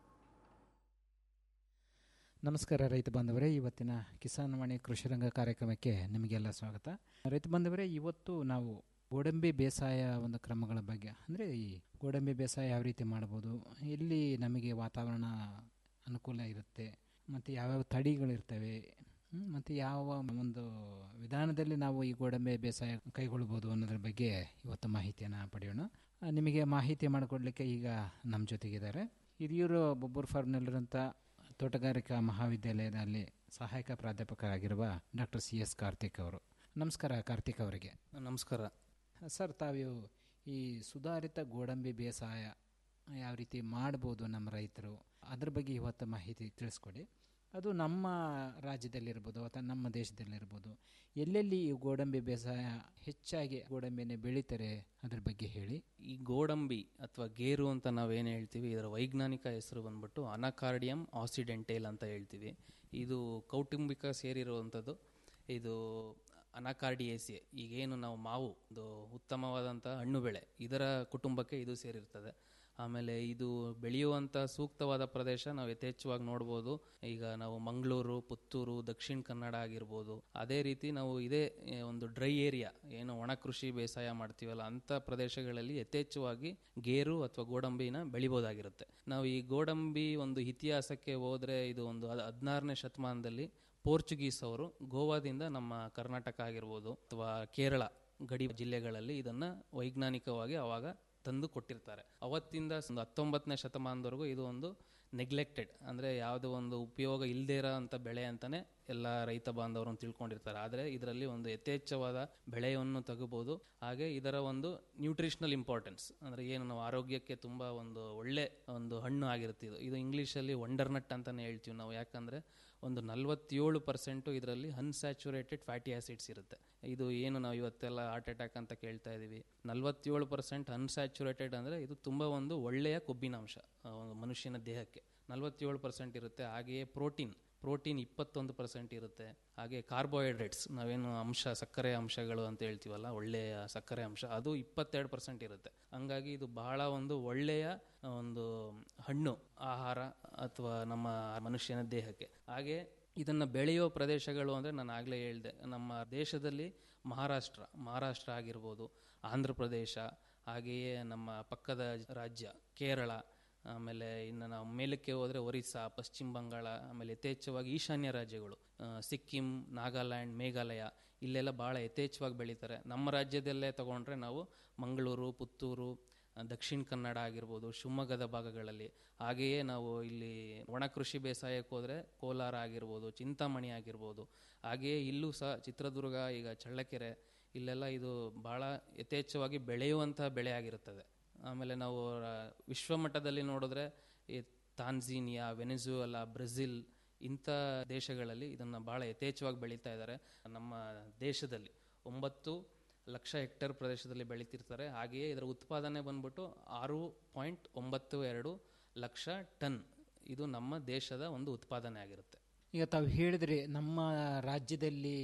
ನಮಸ್ಕಾರ ರೈತ ಬಾಂಧವರೇ ಇವತ್ತಿನ ಕಿಸಾನ್ ವಾಣಿ ಕೃಷಿ ರಂಗ ಕಾರ್ಯಕ್ರಮಕ್ಕೆ ನಿಮಗೆಲ್ಲ ಸ್ವಾಗತ ರೈತ ಬಾಂಧವರೇ ಇವತ್ತು ನಾವು ಗೋಡಂಬಿ ಬೇಸಾಯ ಒಂದು ಕ್ರಮಗಳ ಬಗ್ಗೆ ಅಂದರೆ ಈ ಗೋಡಂಬಿ ಬೇಸಾಯ ಯಾವ ರೀತಿ ಮಾಡ್ಬೋದು ಎಲ್ಲಿ ನಮಗೆ ವಾತಾವರಣ ಅನುಕೂಲ ಇರುತ್ತೆ ಮತ್ತು ಯಾವ್ಯಾವ ತಳಿಗಳಿರ್ತವೆ ಹ್ಮ್, ಮತ್ತು ಯಾವ ಒಂದು ವಿಧಾನದಲ್ಲಿ ನಾವು ಈ ಗೋಡಂಬಿ ಬೇಸಾಯ ಕೈಗೊಳ್ಬೋದು ಅನ್ನೋದ್ರ ಬಗ್ಗೆ ಇವತ್ತು ಮಾಹಿತಿಯನ್ನು ಪಡೆಯೋಣ ಆ, ನಿಮಗೆ ಮಾಹಿತಿ ಮಾಡಿಕೊಡ್ಲಿಕ್ಕೆ ಈಗ ನಮ್ಮ ಜೊತೆಗಿದ್ದಾರೆ ಹಿರಿಯೂರು ಬೊಬ್ಬರ್ ಫಾರ್ಮ್ನಲ್ಲಿರುವಂಥ ತೋಟಗಾರಿಕಾ ಮಹಾವಿದ್ಯಾಲಯದಲ್ಲಿ ಸಹಾಯಕ ಪ್ರಾಧ್ಯಾಪಕರಾಗಿರುವ ಡಾಕ್ಟರ್ ಸಿ ಎಸ್ ಕಾರ್ತಿಕ್ ಅವರು ನಮಸ್ಕಾರ ಕಾರ್ತಿಕ್ ಅವರಿಗೆ ನಮಸ್ಕಾರ ಸರ್ ತಾವು ಈ ಸುಧಾರಿತ ಗೋಡಂಬಿ ಬೇಸಾಯ ಯಾವ ರೀತಿ ಮಾಡ್ಬೋದು ನಮ್ಮ ರೈತರು ಅದ್ರ ಬಗ್ಗೆ ಇವತ್ತು ಮಾಹಿತಿ ತಿಳಿಸ್ಕೊಡಿ ಅದು ನಮ್ಮ ರಾಜ್ಯದಲ್ಲಿರ್ಬೋದು ಅಥವಾ ನಮ್ಮ ದೇಶದಲ್ಲಿರ್ಬೋದು ಎಲ್ಲೆಲ್ಲಿ ಈ ಗೋಡಂಬಿ ಬೇಸಾಯ ಹೆಚ್ಚಾಗಿ ಗೋಡಂಬಿನೇ ಬೆಳೀತಾರೆ ಅದ್ರ ಬಗ್ಗೆ ಹೇಳಿ ಈ ಗೋಡಂಬಿ ಅಥವಾ ಗೇರು ಅಂತ ನಾವೇನು ಹೇಳ್ತೀವಿ ಇದರ ವೈಜ್ಞಾನಿಕ ಹೆಸರು ಬಂದ್ಬಿಟ್ಟು ಅನಕಾರ್ಡಿಯಂ ಆಸಿಡೆಂಟೇಲ್ ಅಂತ ಹೇಳ್ತೀವಿ ಇದು ಕೌಟುಂಬಿಕ ಸೇರಿರುವಂಥದ್ದು ಇದು ಅನಕಾರ್ಡಿಯೇಸಿಯೆ ಈಗೇನು ನಾವು ಮಾವು ಇದು ಉತ್ತಮವಾದಂಥ ಹಣ್ಣು ಬೆಳೆ ಇದರ ಕುಟುಂಬಕ್ಕೆ ಇದು ಸೇರಿರ್ತದೆ ಆಮೇಲೆ ಇದು ಬೆಳೆಯುವಂಥ ಸೂಕ್ತವಾದ ಪ್ರದೇಶ ನಾವು ಯಥೇಚ್ಛವಾಗಿ ನೋಡ್ಬೋದು ಈಗ ನಾವು ಮಂಗಳೂರು ಪುತ್ತೂರು ದಕ್ಷಿಣ ಕನ್ನಡ ಆಗಿರ್ಬೋದು ಅದೇ ರೀತಿ ನಾವು ಇದೇ ಏ, ಒಂದು ಡ್ರೈ ಏರಿಯಾ ಏನು ಒಣ ಕೃಷಿ ಬೇಸಾಯ ಮಾಡ್ತೀವಲ್ಲ ಅಂಥ ಪ್ರದೇಶಗಳಲ್ಲಿ ಯಥೇಚ್ಛವಾಗಿ ಗೇರು ಅಥವಾ ಗೋಡಂಬಿನ ಬೆಳಿಬೋದಾಗಿರುತ್ತೆ ನಾವು ಈ ಗೋಡಂಬಿ ಒಂದು ಇತಿಹಾಸಕ್ಕೆ ಹೋದ್ರೆ ಇದು ಒಂದು ಹದ್- ಹದಿನಾರನೇ ಶತಮಾನದಲ್ಲಿ ಪೋರ್ಚುಗೀಸ್ ಅವರು ಗೋವಾದಿಂದ ನಮ್ಮ ಕರ್ನಾಟಕ ಆಗಿರ್ಬೋದು ಅಥವಾ ಕೇರಳ ಗಡಿ ಜಿಲ್ಲೆಗಳಲ್ಲಿ ಇದನ್ನ ವೈಜ್ಞಾನಿಕವಾಗಿ ಅವಾಗ ತಂದು ಕೊಟ್ಟಿರ್ತಾರೆ ಅವತ್ತಿಂದ ಒಂದು ಹತ್ತೊಂಬತ್ತನೇ ಶತಮಾನದವರೆಗೂ ಇದು ಒಂದು ನೆಗ್ಲೆಕ್ಟೆಡ್ ಅಂದರೆ ಯಾವುದೋ ಒಂದು ಉಪಯೋಗ ಇಲ್ಲದೇ ಇರೋ ಅಂಥ ಬೆಳೆ ಅಂತಲೇ ಎಲ್ಲ ರೈತ ಬಾಂಧವರು ತಿಳ್ಕೊಂಡಿರ್ತಾರೆ ಆದರೆ ಇದರಲ್ಲಿ ಒಂದು ಯಥೇಚ್ಛವಾದ ಬೆಳೆಯನ್ನು ತಗೋಬೋದು ಹಾಗೆ ಇದರ ಒಂದು ನ್ಯೂಟ್ರಿಷನಲ್ ಇಂಪಾರ್ಟೆನ್ಸ್ ಅಂದರೆ ಏನು ನಾವು ಆರೋಗ್ಯಕ್ಕೆ ತುಂಬ ಒಂದು ಒಳ್ಳೆ ಒಂದು ಹಣ್ಣು ಆಗಿರುತ್ತೆ ಇದು ಇದು ಇಂಗ್ಲೀಷಲ್ಲಿ ವಂಡರ್ ನಟ್ ಅಂತಲೇ ಹೇಳ್ತೀವಿ ನಾವು ಯಾಕಂದರೆ ಒಂದು ನಲವತ್ತೇಳು ಪರ್ಸೆಂಟು ಇದರಲ್ಲಿ ಅನ್ಸ್ಯಾಚುರೇಟೆಡ್ ಫ್ಯಾಟಿ ಆಸಿಡ್ಸ್ ಇರುತ್ತೆ ಇದು ಏನು ನಾವು ಇವತ್ತೆಲ್ಲ ಹಾರ್ಟ್ ಅಟ್ಯಾಕ್ ಅಂತ ಕೇಳ್ತಾ ಇದ್ದೀವಿ ನಲವತ್ತೇಳು ಪರ್ಸೆಂಟ್ ಅನ್ಸ್ಯಾಚುರೇಟೆಡ್ ಅಂದರೆ ಇದು ತುಂಬ ಒಂದು ಒಳ್ಳೆಯ ಕೊಬ್ಬಿನಾಂಶ ಆ, ಒಂದು ಮನುಷ್ಯನ ದೇಹಕ್ಕೆ ನಲವತ್ತೇಳು ಪರ್ಸೆಂಟ್ ಇರುತ್ತೆ ಹಾಗೆಯೇ ಪ್ರೋಟೀನ್ ಪ್ರೋಟೀನ್ ಇಪ್ಪತ್ತೊಂದು ಪರ್ಸೆಂಟ್ ಇರುತ್ತೆ ಹಾಗೆ ಕಾರ್ಬೋಹೈಡ್ರೇಟ್ಸ್ ನಾವೇನು ಅಂಶ ಸಕ್ಕರೆ ಅಂಶಗಳು ಅಂತ ಹೇಳ್ತೀವಲ್ಲ ಒಳ್ಳೆಯ ಸಕ್ಕರೆ ಅಂಶ ಅದು ಇಪ್ಪತ್ತೆರಡು ಪರ್ಸೆಂಟ್ ಇರುತ್ತೆ ಹಂಗಾಗಿ ಇದು ಬಹಳ ಒಂದು ಒಳ್ಳೆಯ ಒಂದು ಹಣ್ಣು ಆಹಾರ ಅಥವಾ ನಮ್ಮ ಮನುಷ್ಯನ ದೇಹಕ್ಕೆ ಹಾಗೆ ಇದನ್ನು ಬೆಳೆಯೋ ಪ್ರದೇಶಗಳು ಅಂದರೆ ನಾನು ಆಗಲೇ ಹೇಳಿದೆ ನಮ್ಮ ದೇಶದಲ್ಲಿ ಮಹಾರಾಷ್ಟ್ರ ಮಹಾರಾಷ್ಟ್ರ ಆಗಿರ್ಬೋದು ಆಂಧ್ರ ಪ್ರದೇಶ ಹಾಗೆಯೇ ನಮ್ಮ ಪಕ್ಕದ ರಾಜ್ಯ ಕೇರಳ ಆಮೇಲೆ ಇನ್ನು ನಾವು ಮೇಲಕ್ಕೆ ಹೋದರೆ ಒರಿಸ್ಸಾ ಪಶ್ಚಿಮ ಬಂಗಾಳ ಆಮೇಲೆ ಯಥೇಚ್ಛವಾಗಿ ಈಶಾನ್ಯ ರಾಜ್ಯಗಳು ಆ, ಸಿಕ್ಕಿಂ ನಾಗಾಲ್ಯಾಂಡ್ ಮೇಘಾಲಯ ಇಲ್ಲೆಲ್ಲ ಭಾಳ ಯಥೇಚ್ಛವಾಗಿ ಬೆಳೀತಾರೆ ನಮ್ಮ ರಾಜ್ಯದಲ್ಲೇ ತಗೊಂಡ್ರೆ ನಾವು ಮಂಗಳೂರು ಪುತ್ತೂರು ಆ, ದಕ್ಷಿಣ ಕನ್ನಡ ಆಗಿರ್ಬೋದು ಶಿವಮೊಗ್ಗದ ಭಾಗಗಳಲ್ಲಿ ಹಾಗೆಯೇ ನಾವು ಇಲ್ಲಿ ಒಣ ಕೃಷಿ ಬೇಸಾಯಕ್ಕೆ ಹೋದರೆ ಕೋಲಾರ ಆಗಿರ್ಬೋದು ಚಿಂತಾಮಣಿ ಆಗಿರ್ಬೋದು ಹಾಗೆಯೇ ಇಲ್ಲೂ ಸಹ ಚಿತ್ರದುರ್ಗ ಈಗ ಚಳ್ಳಕೆರೆ ಇಲ್ಲೆಲ್ಲ ಇದು ಭಾಳ ಯಥೇಚ್ಛವಾಗಿ ಬೆಳೆಯುವಂಥ ಬೆಳೆ ಆಗಿರುತ್ತದೆ ಆಮೇಲೆ ನಾವು ಆ, ವಿಶ್ವಮಟ್ಟದಲ್ಲಿ ನೋಡಿದ್ರೆ ಈ ತಾನ್ಝೀನಿಯಾ ವೆನೆಜುವೆಲಾ ಬ್ರೆಜಿಲ್ ಇಂಥ ದೇಶಗಳಲ್ಲಿ ಇದನ್ನು ಭಾಳ ಯಥೇಚ್ಛವಾಗಿ ಬೆಳೀತಾ ಇದ್ದಾರೆ ನಮ್ಮ ದೇಶದಲ್ಲಿ ಒಂಬತ್ತು ಲಕ್ಷ ಹೆಕ್ಟೇರ್ ಪ್ರದೇಶದಲ್ಲಿ ಬೆಳೀತಿರ್ತಾರೆ ಹಾಗೆಯೇ ಇದರ ಉತ್ಪಾದನೆ ಬಂದ್ಬಿಟ್ಟು ಆರು ಪಾಯಿಂಟ್ ಒಂಬತ್ತು ಎರಡು ಲಕ್ಷ ಟನ್ ಇದು ನಮ್ಮ ದೇಶದ ಒಂದು ಉತ್ಪಾದನೆ ಆಗಿರುತ್ತೆ ಈಗ ತಾವು ಹೇಳಿದ್ರಿ ನಮ್ಮ ರಾಜ್ಯದಲ್ಲಿ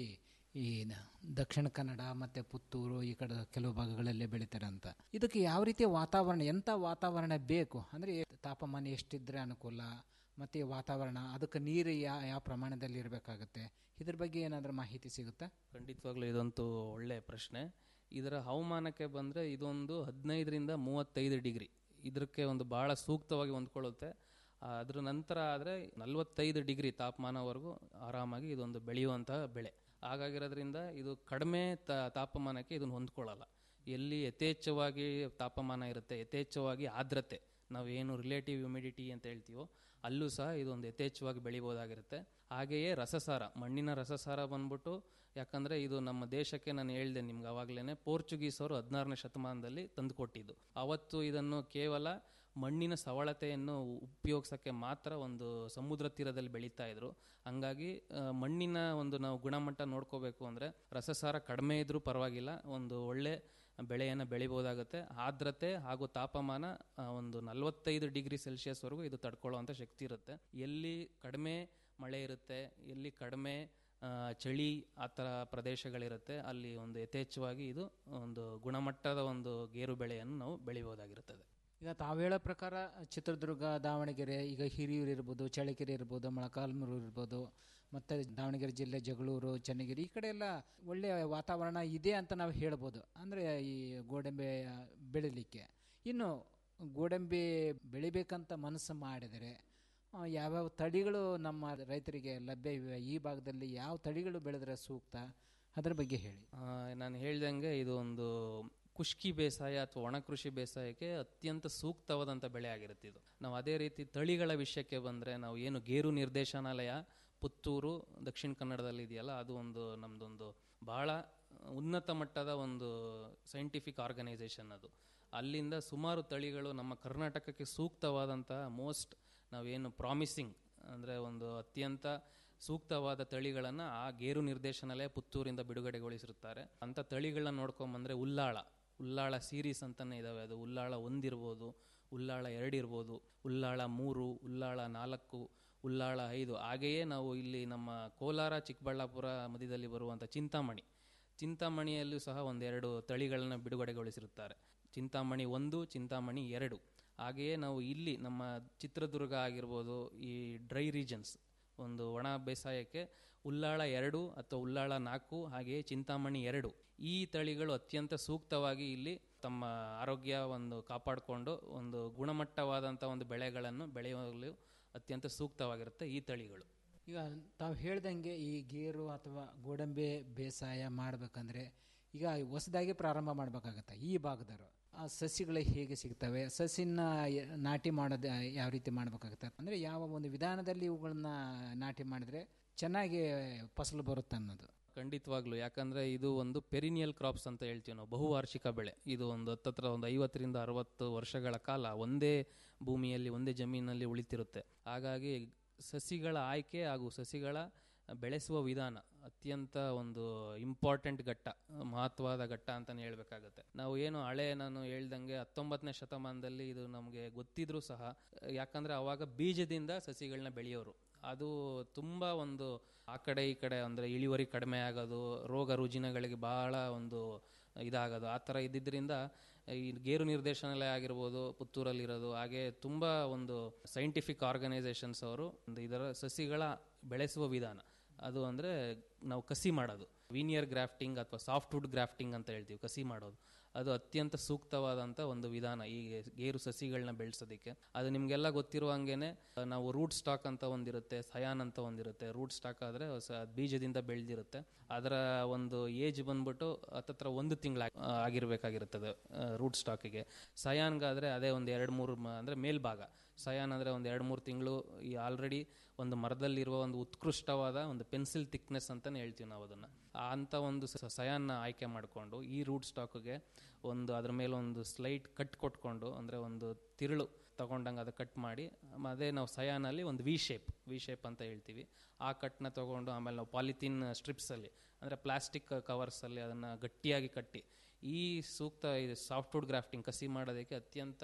ಈ ನ- ದಕ್ಷಿಣ ಕನ್ನಡ ಮತ್ತು ಪುತ್ತೂರು ಈ ಕಡೆ ಕೆಲವು ಭಾಗಗಳಲ್ಲಿ ಬೆಳೀತಾರೆ ಅಂತ ಇದಕ್ಕೆ ಯಾವ ರೀತಿಯ ವಾತಾವರಣ ಎಂಥ ವಾತಾವರಣ ಬೇಕು ಅಂದರೆ ತಾಪಮಾನ ಎಷ್ಟಿದ್ರೆ ಅನುಕೂಲ ಮತ್ತು ವಾತಾವರಣ ಅದಕ್ಕೆ ನೀರು ಯಾವ ಯಾವ ಪ್ರಮಾಣದಲ್ಲಿ ಇರಬೇಕಾಗುತ್ತೆ ಇದ್ರ ಬಗ್ಗೆ ಏನಾದರೂ ಮಾಹಿತಿ ಸಿಗುತ್ತಾ ಖಂಡಿತವಾಗ್ಲೂ ಇದಂತೂ ಒಳ್ಳೆ ಪ್ರಶ್ನೆ ಇದರ ಹವಾಮಾನಕ್ಕೆ ಬಂದರೆ ಇದೊಂದು ಹದಿನೈದರಿಂದ ಮೂವತ್ತೈದು ಡಿಗ್ರಿ ಇದಕ್ಕೆ ಒಂದು ಭಾಳ ಸೂಕ್ತವಾಗಿ ಹೊಂದ್ಕೊಳ್ಳುತ್ತೆ ಆ, ಅದ್ರ ನಂತರ ಆದರೆ ನಲವತ್ತೈದು ಡಿಗ್ರಿ ತಾಪಮಾನವರೆಗೂ ಆರಾಮಾಗಿ ಇದೊಂದು ಬೆಳೆಯುವಂತಹ ಬೆಳೆ ಹಾಗಾಗಿರೋದ್ರಿಂದ ಇದು ಕಡಿಮೆ ತ ತಾಪಮಾನಕ್ಕೆ ಇದನ್ನು ಹೊಂದ್ಕೊಳ್ಳಲ್ಲ ಎಲ್ಲಿ ಯಥೇಚ್ಛವಾಗಿ ತಾಪಮಾನ ಇರುತ್ತೆ ಯಥೇಚ್ಛವಾಗಿ ಆರ್ದ್ರತೆ ನಾವೇನು ರಿಲೇಟಿವ್ ಹ್ಯುಮಿಡಿಟಿ ಅಂತ ಹೇಳ್ತೀವೋ ಅಲ್ಲೂ ಸಹ ಇದೊಂದು ಯಥೇಚ್ಛವಾಗಿ ಬೆಳಿಬೋದಾಗಿರುತ್ತೆ ಹಾಗೆಯೇ ರಸಸಾರ ಮಣ್ಣಿನ ರಸಸಾರ ಬಂದ್ಬಿಟ್ಟು ಯಾಕಂದರೆ ಇದು ನಮ್ಮ ದೇಶಕ್ಕೆ ನಾನು ಹೇಳಿದೆ ನಿಮ್ಗೆ ಅವಾಗಲೇ ಪೋರ್ಚುಗೀಸರು ಹದಿನಾರನೇ ಶತಮಾನದಲ್ಲಿ ತಂದುಕೊಟ್ಟಿದ್ದು ಅವತ್ತು ಇದನ್ನು ಕೇವಲ ಮಣ್ಣಿನ ಸವಳತೆಯನ್ನು ಉಪಯೋಗಿಸೋಕ್ಕೆ ಮಾತ್ರ ಒಂದು ಸಮುದ್ರ ತೀರದಲ್ಲಿ ಬೆಳೀತಾ ಇದ್ರು ಹಂಗಾಗಿ ಆ, ಮಣ್ಣಿನ ಒಂದು ನಾವು ಗುಣಮಟ್ಟ ನೋಡ್ಕೋಬೇಕು ಅಂದರೆ ರಸಸಾರ ಕಡಿಮೆ ಇದ್ರೂ ಪರವಾಗಿಲ್ಲ ಒಂದು ಒಳ್ಳೆ ಬೆಳೆಯನ್ನು ಬೆಳಿಬೋದಾಗುತ್ತೆ ಆರ್ದ್ರತೆ ಹಾಗೂ ತಾಪಮಾನ ಆ, ಒಂದು ನಲವತ್ತೈದು ಡಿಗ್ರಿ ಸೆಲ್ಸಿಯಸ್ವರೆಗೂ ಇದು ತಡ್ಕೊಳ್ಳುವಂಥ ಶಕ್ತಿ ಇರುತ್ತೆ ಎಲ್ಲಿ ಕಡಿಮೆ ಮಳೆ ಇರುತ್ತೆ ಎಲ್ಲಿ ಕಡಿಮೆ ಆ, ಚಳಿ ಆ ಥರ ಪ್ರದೇಶಗಳಿರುತ್ತೆ ಅಲ್ಲಿ ಒಂದು ಯಥೇಚ್ಛವಾಗಿ ಇದು ಒಂದು ಗುಣಮಟ್ಟದ ಒಂದು ಗೇರು ಬೆಳೆಯನ್ನು ನಾವು ಬೆಳಿಬೋದಾಗಿರುತ್ತದೆ ಈಗ ತಾವು ಹೇಳೋ ಪ್ರಕಾರ ಚಿತ್ರದುರ್ಗ ದಾವಣಗೆರೆ ಈಗ ಹಿರಿಯೂರು ಇರ್ಬೋದು ಚಳ್ಳಕೆರೆ ಇರ್ಬೋದು ಮೊಳಕಾಲ್ಮೂರು ಇರ್ಬೋದು ಮತ್ತು ದಾವಣಗೆರೆ ಜಿಲ್ಲೆ ಜಗಳೂರು ಚನ್ನಗಿರಿ ಈ ಕಡೆ ಎಲ್ಲ ಒಳ್ಳೆಯ ವಾತಾವರಣ ಇದೆ ಅಂತ ನಾವು ಹೇಳ್ಬೋದು ಅಂದರೆ ಈ ಗೋಡಂಬಿ ಬೆಳಿಲಿಕ್ಕೆ ಇನ್ನು ಗೋಡಂಬಿ ಬೆಳಿಬೇಕಂತ ಮನಸ್ಸು ಮಾಡಿದರೆ ಆ, ಯಾವ್ಯಾವ ತಳಿಗಳು ನಮ್ಮ ರೈತರಿಗೆ ಲಭ್ಯ ಇವೆ ಈ ಭಾಗದಲ್ಲಿ ಯಾವ ತಳಿಗಳು ಬೆಳೆದ್ರೆ ಸೂಕ್ತ ಅದರ ಬಗ್ಗೆ ಹೇಳಿ ಆ, ನಾನು ಹೇಳ್ದಂಗೆ ಇದು ಒಂದು ಖುಷ್ಕಿ ಬೇಸಾಯ ಅಥವಾ ಒಣ ಕೃಷಿ ಬೇಸಾಯಕ್ಕೆ ಅತ್ಯಂತ ಸೂಕ್ತವಾದಂಥ ಬೆಳೆ ಆಗಿರುತ್ತೆ ಇದು ನಾವು ಅದೇ ರೀತಿ ತಳಿಗಳ ವಿಷಯಕ್ಕೆ ಬಂದರೆ ನಾವು ಏನು ಗೇರು ನಿರ್ದೇಶನಾಲಯ ಪುತ್ತೂರು ದಕ್ಷಿಣ ಕನ್ನಡದಲ್ಲಿ ಇದೆಯಲ್ಲ ಅದು ಒಂದು ನಮ್ಮದೊಂದು ಭಾಳ ಉನ್ನತ ಮಟ್ಟದ ಒಂದು ಸೈಂಟಿಫಿಕ್ ಆರ್ಗನೈಸೇಷನ್ ಅದು ಅಲ್ಲಿಂದ ಸುಮಾರು ತಳಿಗಳು ನಮ್ಮ ಕರ್ನಾಟಕಕ್ಕೆ ಸೂಕ್ತವಾದಂಥ ಮೋಸ್ಟ್ ನಾವೇನು ಪ್ರಾಮಿಸಿಂಗ್ ಅಂದರೆ ಒಂದು ಅತ್ಯಂತ ಸೂಕ್ತವಾದ ತಳಿಗಳನ್ನು ಆ ಗೇರು ನಿರ್ದೇಶನಾಲಯ ಪುತ್ತೂರಿಂದ ಬಿಡುಗಡೆಗೊಳಿಸಿರುತ್ತಾರೆ ಅಂಥ ತಳಿಗಳನ್ನ ನೋಡ್ಕೊಂಬಂದರೆ ಉಲ್ಲಾಳ ಉಲ್ಲಾಳ ಸೀರೀಸ್ ಅಂತಲೇ ಇದ್ದಾವೆ ಅದು ಉಲ್ಲಾಳ ಒಂದಿರ್ಬೋದು ಉಲ್ಲಾಳ ಎರಡಿರ್ಬೋದು ಉಲ್ಲಾಳ ಮೂರು ಉಲ್ಲಾಳ ನಾಲ್ಕು ಉಲ್ಲಾಳ ಐದು ಹಾಗೆಯೇ ನಾವು ಇಲ್ಲಿ ನಮ್ಮ ಕೋಲಾರ ಚಿಕ್ಕಬಳ್ಳಾಪುರ ಮಧ್ಯದಲ್ಲಿ ಬರುವಂಥ ಚಿಂತಾಮಣಿ ಚಿಂತಾಮಣಿಯಲ್ಲೂ ಸಹ ಒಂದೆರಡು ತಳಿಗಳನ್ನು ಬಿಡುಗಡೆಗೊಳಿಸಿರುತ್ತಾರೆ ಚಿಂತಾಮಣಿ ಒಂದು ಚಿಂತಾಮಣಿ ಎರಡು ಹಾಗೆಯೇ ನಾವು ಇಲ್ಲಿ ನಮ್ಮ ಚಿತ್ರದುರ್ಗ ಆಗಿರ್ಬೋದು ಈ ಡ್ರೈ ರೀಜನ್ಸ್ ಒಂದು ಒಣ ಬೇಸಾಯಕ್ಕೆ ಉಲ್ಲಾಳ ಎರಡು ಅಥವಾ ಉಲ್ಲಾಳ ನಾಲ್ಕು ಹಾಗೆಯೇ ಚಿಂತಾಮಣಿ ಎರಡು ಈ ತಳಿಗಳು ಅತ್ಯಂತ ಸೂಕ್ತವಾಗಿ ಇಲ್ಲಿ ತಮ್ಮ ಆರೋಗ್ಯ ಒಂದು ಕಾಪಾಡಿಕೊಂಡು ಒಂದು ಗುಣಮಟ್ಟವಾದಂಥ ಒಂದು ಬೆಳೆಗಳನ್ನು ಬೆಳೆಯಲು ಅತ್ಯಂತ ಸೂಕ್ತವಾಗಿರುತ್ತೆ ಈ ತಳಿಗಳು ಈಗ ತಾವು ಹೇಳ್ದಂಗೆ ಈ ಗೇರು ಅಥವಾ ಗೋಡಂಬಿ ಬೇಸಾಯ ಮಾಡಬೇಕಂದ್ರೆ ಈಗ ಹೊಸದಾಗಿ ಪ್ರಾರಂಭ ಮಾಡಬೇಕಾಗತ್ತೆ ಈ ಭಾಗದವರು ಆ ಸಸಿಗಳು ಹೇಗೆ ಸಿಗ್ತವೆ ಸಸಿನ ಯ- ನಾಟಿ ಮಾಡೋದು ಯಾವ ರೀತಿ ಮಾಡಬೇಕಾಗುತ್ತೆ ಅಂದರೆ ಯಾವ ಒಂದು ವಿಧಾನದಲ್ಲಿ ಇವುಗಳನ್ನ ನಾಟಿ ಮಾಡಿದ್ರೆ ಚೆನ್ನಾಗಿ ಫಸಲು ಬರುತ್ತೆ ಅನ್ನೋದು ಖಂಡಿತವಾಗ್ಲು ಯಾಕಂದ್ರೆ ಇದು ಒಂದು ಪೆರಿನಿಯಲ್ ಕ್ರಾಪ್ಸ್ ಅಂತ ಹೇಳ್ತೀವಿ ನಾವು ಬಹುವಾರ್ಷಿಕ ಬೆಳೆ ಇದು ಒಂದು ಹತ್ತತ್ರ ಒಂದು ಐವತ್ತರಿಂದ ಅರವತ್ತು ವರ್ಷಗಳ ಕಾಲ ಒಂದೇ ಭೂಮಿಯಲ್ಲಿ ಒಂದೇ ಜಮೀನಲ್ಲಿ ಉಳಿತಿರುತ್ತೆ ಹಾಗಾಗಿ ಸಸಿಗಳ ಆಯ್ಕೆ ಹಾಗೂ ಸಸಿಗಳ ಬೆಳೆಸುವ ವಿಧಾನ ಅತ್ಯಂತ ಒಂದು ಇಂಪಾರ್ಟೆಂಟ್ ಘಟ್ಟ ಮಹತ್ವದ ಘಟ್ಟ ಅಂತಲೇ ಹೇಳ್ಬೇಕಾಗತ್ತೆ ನಾವು ಏನು ಹಳೆ ನಾನು ಹೇಳ್ದಂಗೆ ಹತ್ತೊಂಬತ್ತನೇ ಶತಮಾನದಲ್ಲಿ ಇದು ನಮಗೆ ಗೊತ್ತಿದ್ರೂ ಸಹ ಯಾಕಂದ್ರೆ ಅವಾಗ ಬೀಜದಿಂದ ಸಸಿಗಳನ್ನ ಬೆಳೆಯೋರು ಅದು ತುಂಬ ಒಂದು ಆ ಕಡೆ ಈ ಕಡೆ ಅಂದರೆ ಇಳುವರಿ ಕಡಿಮೆ ಆಗೋದು ರೋಗ ರುಜಿನಗಳಿಗೆ ಬಹಳ ಒಂದು ಇದಾಗೋದು ಆ ಥರ ಇದ್ದಿದ್ದರಿಂದ ಈ ಗೇರು ನಿರ್ದೇಶನಾಲಯ ಆಗಿರ್ಬೋದು ಪುತ್ತೂರಲ್ಲಿರೋದು ಹಾಗೆ ತುಂಬ ಒಂದು ಸೈಂಟಿಫಿಕ್ ಆರ್ಗನೈಸೇಷನ್ಸ್ ಅವರು ಒಂದು ಇದರ ಸಸಿಗಳ ಬೆಳೆಸುವ ವಿಧಾನ ಅದು ಅಂದರೆ ನಾವು ಕಸಿ ಮಾಡೋದು ವೀನಿಯರ್ ಗ್ರಾಫ್ಟಿಂಗ್ ಅಥವಾ ಸಾಫ್ಟ್ವುಡ್ ಗ್ರಾಫ್ಟಿಂಗ್ ಅಂತ ಹೇಳ್ತೀವಿ ಕಸಿ ಮಾಡೋದು ಅದು ಅತ್ಯಂತ ಸೂಕ್ತವಾದಂಥ ಒಂದು ವಿಧಾನ ಈ ಗೇರು ಸಸಿಗಳನ್ನ ಬೆಳೆಸೋದಕ್ಕೆ ಅದು ನಿಮಗೆಲ್ಲ ಗೊತ್ತಿರುವ ಹಂಗೇನೆ ನಾವು ರೂಟ್ ಸ್ಟಾಕ್ ಅಂತ ಒಂದಿರುತ್ತೆ ಸಯಾನ್ ಅಂತ ಒಂದಿರುತ್ತೆ ರೂಟ್ ಸ್ಟಾಕ್ ಆದರೆ ಬೀಜದಿಂದ ಬೆಳೆದಿರುತ್ತೆ ಅದರ ಒಂದು ಏಜ್ ಬಂದ್ಬಿಟ್ಟು ಹತ್ತತ್ರ ಒಂದು ತಿಂಗಳ ಆಗಿರಬೇಕಾಗಿರುತ್ತದೆ ರೂಟ್ ಸ್ಟಾಕಿಗೆ ಸಯಾನ್ಗಾದರೆ ಅದೇ ಒಂದು ಎರಡು ಮೂರು ಅಂದರೆ ಮೇಲ್ಭಾಗ ಸಯಾನ್ ಅಂದರೆ ಒಂದು ಎರಡು ಮೂರು ತಿಂಗಳು ಈ ಆಲ್ರೆಡಿ ಒಂದು ಮರದಲ್ಲಿರುವ ಒಂದು ಉತ್ಕೃಷ್ಟವಾದ ಒಂದು ಪೆನ್ಸಿಲ್ ಥಿಕ್ನೆಸ್ ಅಂತಲೇ ಹೇಳ್ತೀವಿ ನಾವು ಅದನ್ನು ಅಂಥ ಒಂದು ಸ- ಸಯಾನ್ನ ಆಯ್ಕೆ ಮಾಡಿಕೊಂಡು ಈ ರೂಟ್ ಸ್ಟಾಕ್ಗೆ ಒಂದು ಅದ್ರ ಮೇಲೆ ಒಂದು ಸ್ಲೈಟ್ ಕಟ್ ಕೊಟ್ಕೊಂಡು ಅಂದರೆ ಒಂದು ತಿರುಳು ತಗೊಂಡಂಗೆ ಅದು ಕಟ್ ಮಾಡಿ ಮ- ಅದೇ ನಾವು ಸಯಾನಲ್ಲಿ ಒಂದು ವಿ ಶೇಪ್ ವಿ ಶೇಪ್ ಅಂತ ಹೇಳ್ತೀವಿ ಆ ಕಟ್ನ ತಗೊಂಡು ಆಮೇಲೆ ನಾವು ಪಾಲಿಥೀನ್ ಸ್ಟ್ರಿಪ್ಸಲ್ಲಿ ಅಂದರೆ ಪ್ಲಾಸ್ಟಿಕ್ ಕವರ್ಸಲ್ಲಿ ಅದನ್ನು ಗಟ್ಟಿಯಾಗಿ ಕಟ್ಟಿ ಈ ಸೂಕ್ತ ಇದು ಸಾಫ್ಟ್ವುಡ್ ಗ್ರಾಫ್ಟಿಂಗ್ ಕಸಿ ಮಾಡೋದಕ್ಕೆ ಅತ್ಯಂತ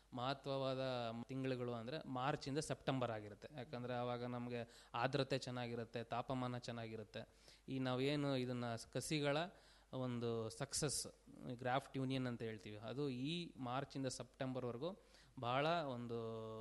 ಮಹತ್ವವಾದ ತಿಂಗಳುಗಳು ಅಂದರೆ ಮಾರ್ಚಿಂದ ಸೆಪ್ಟೆಂಬರ್ ಆಗಿರುತ್ತೆ ಯಾಕಂದರೆ ಆವಾಗ ನಮಗೆ ಆರ್ದ್ರತೆ ಚೆನ್ನಾಗಿರುತ್ತೆ ತಾಪಮಾನ ಚೆನ್ನಾಗಿರುತ್ತೆ ಈ ನಾವೇನು ಇದನ್ನು ಕಸಿಗಳ ಒಂದು ಸಕ್ಸಸ್ ಗ್ರಾಫ್ಟ್ ಯೂನಿಯನ್ ಅಂತ ಹೇಳ್ತೀವಿ ಅದು ಈ ಮಾರ್ಚಿಂದ ಸೆಪ್ಟೆಂಬರ್ವರೆಗೂ ಭಾಳ ಒಂದು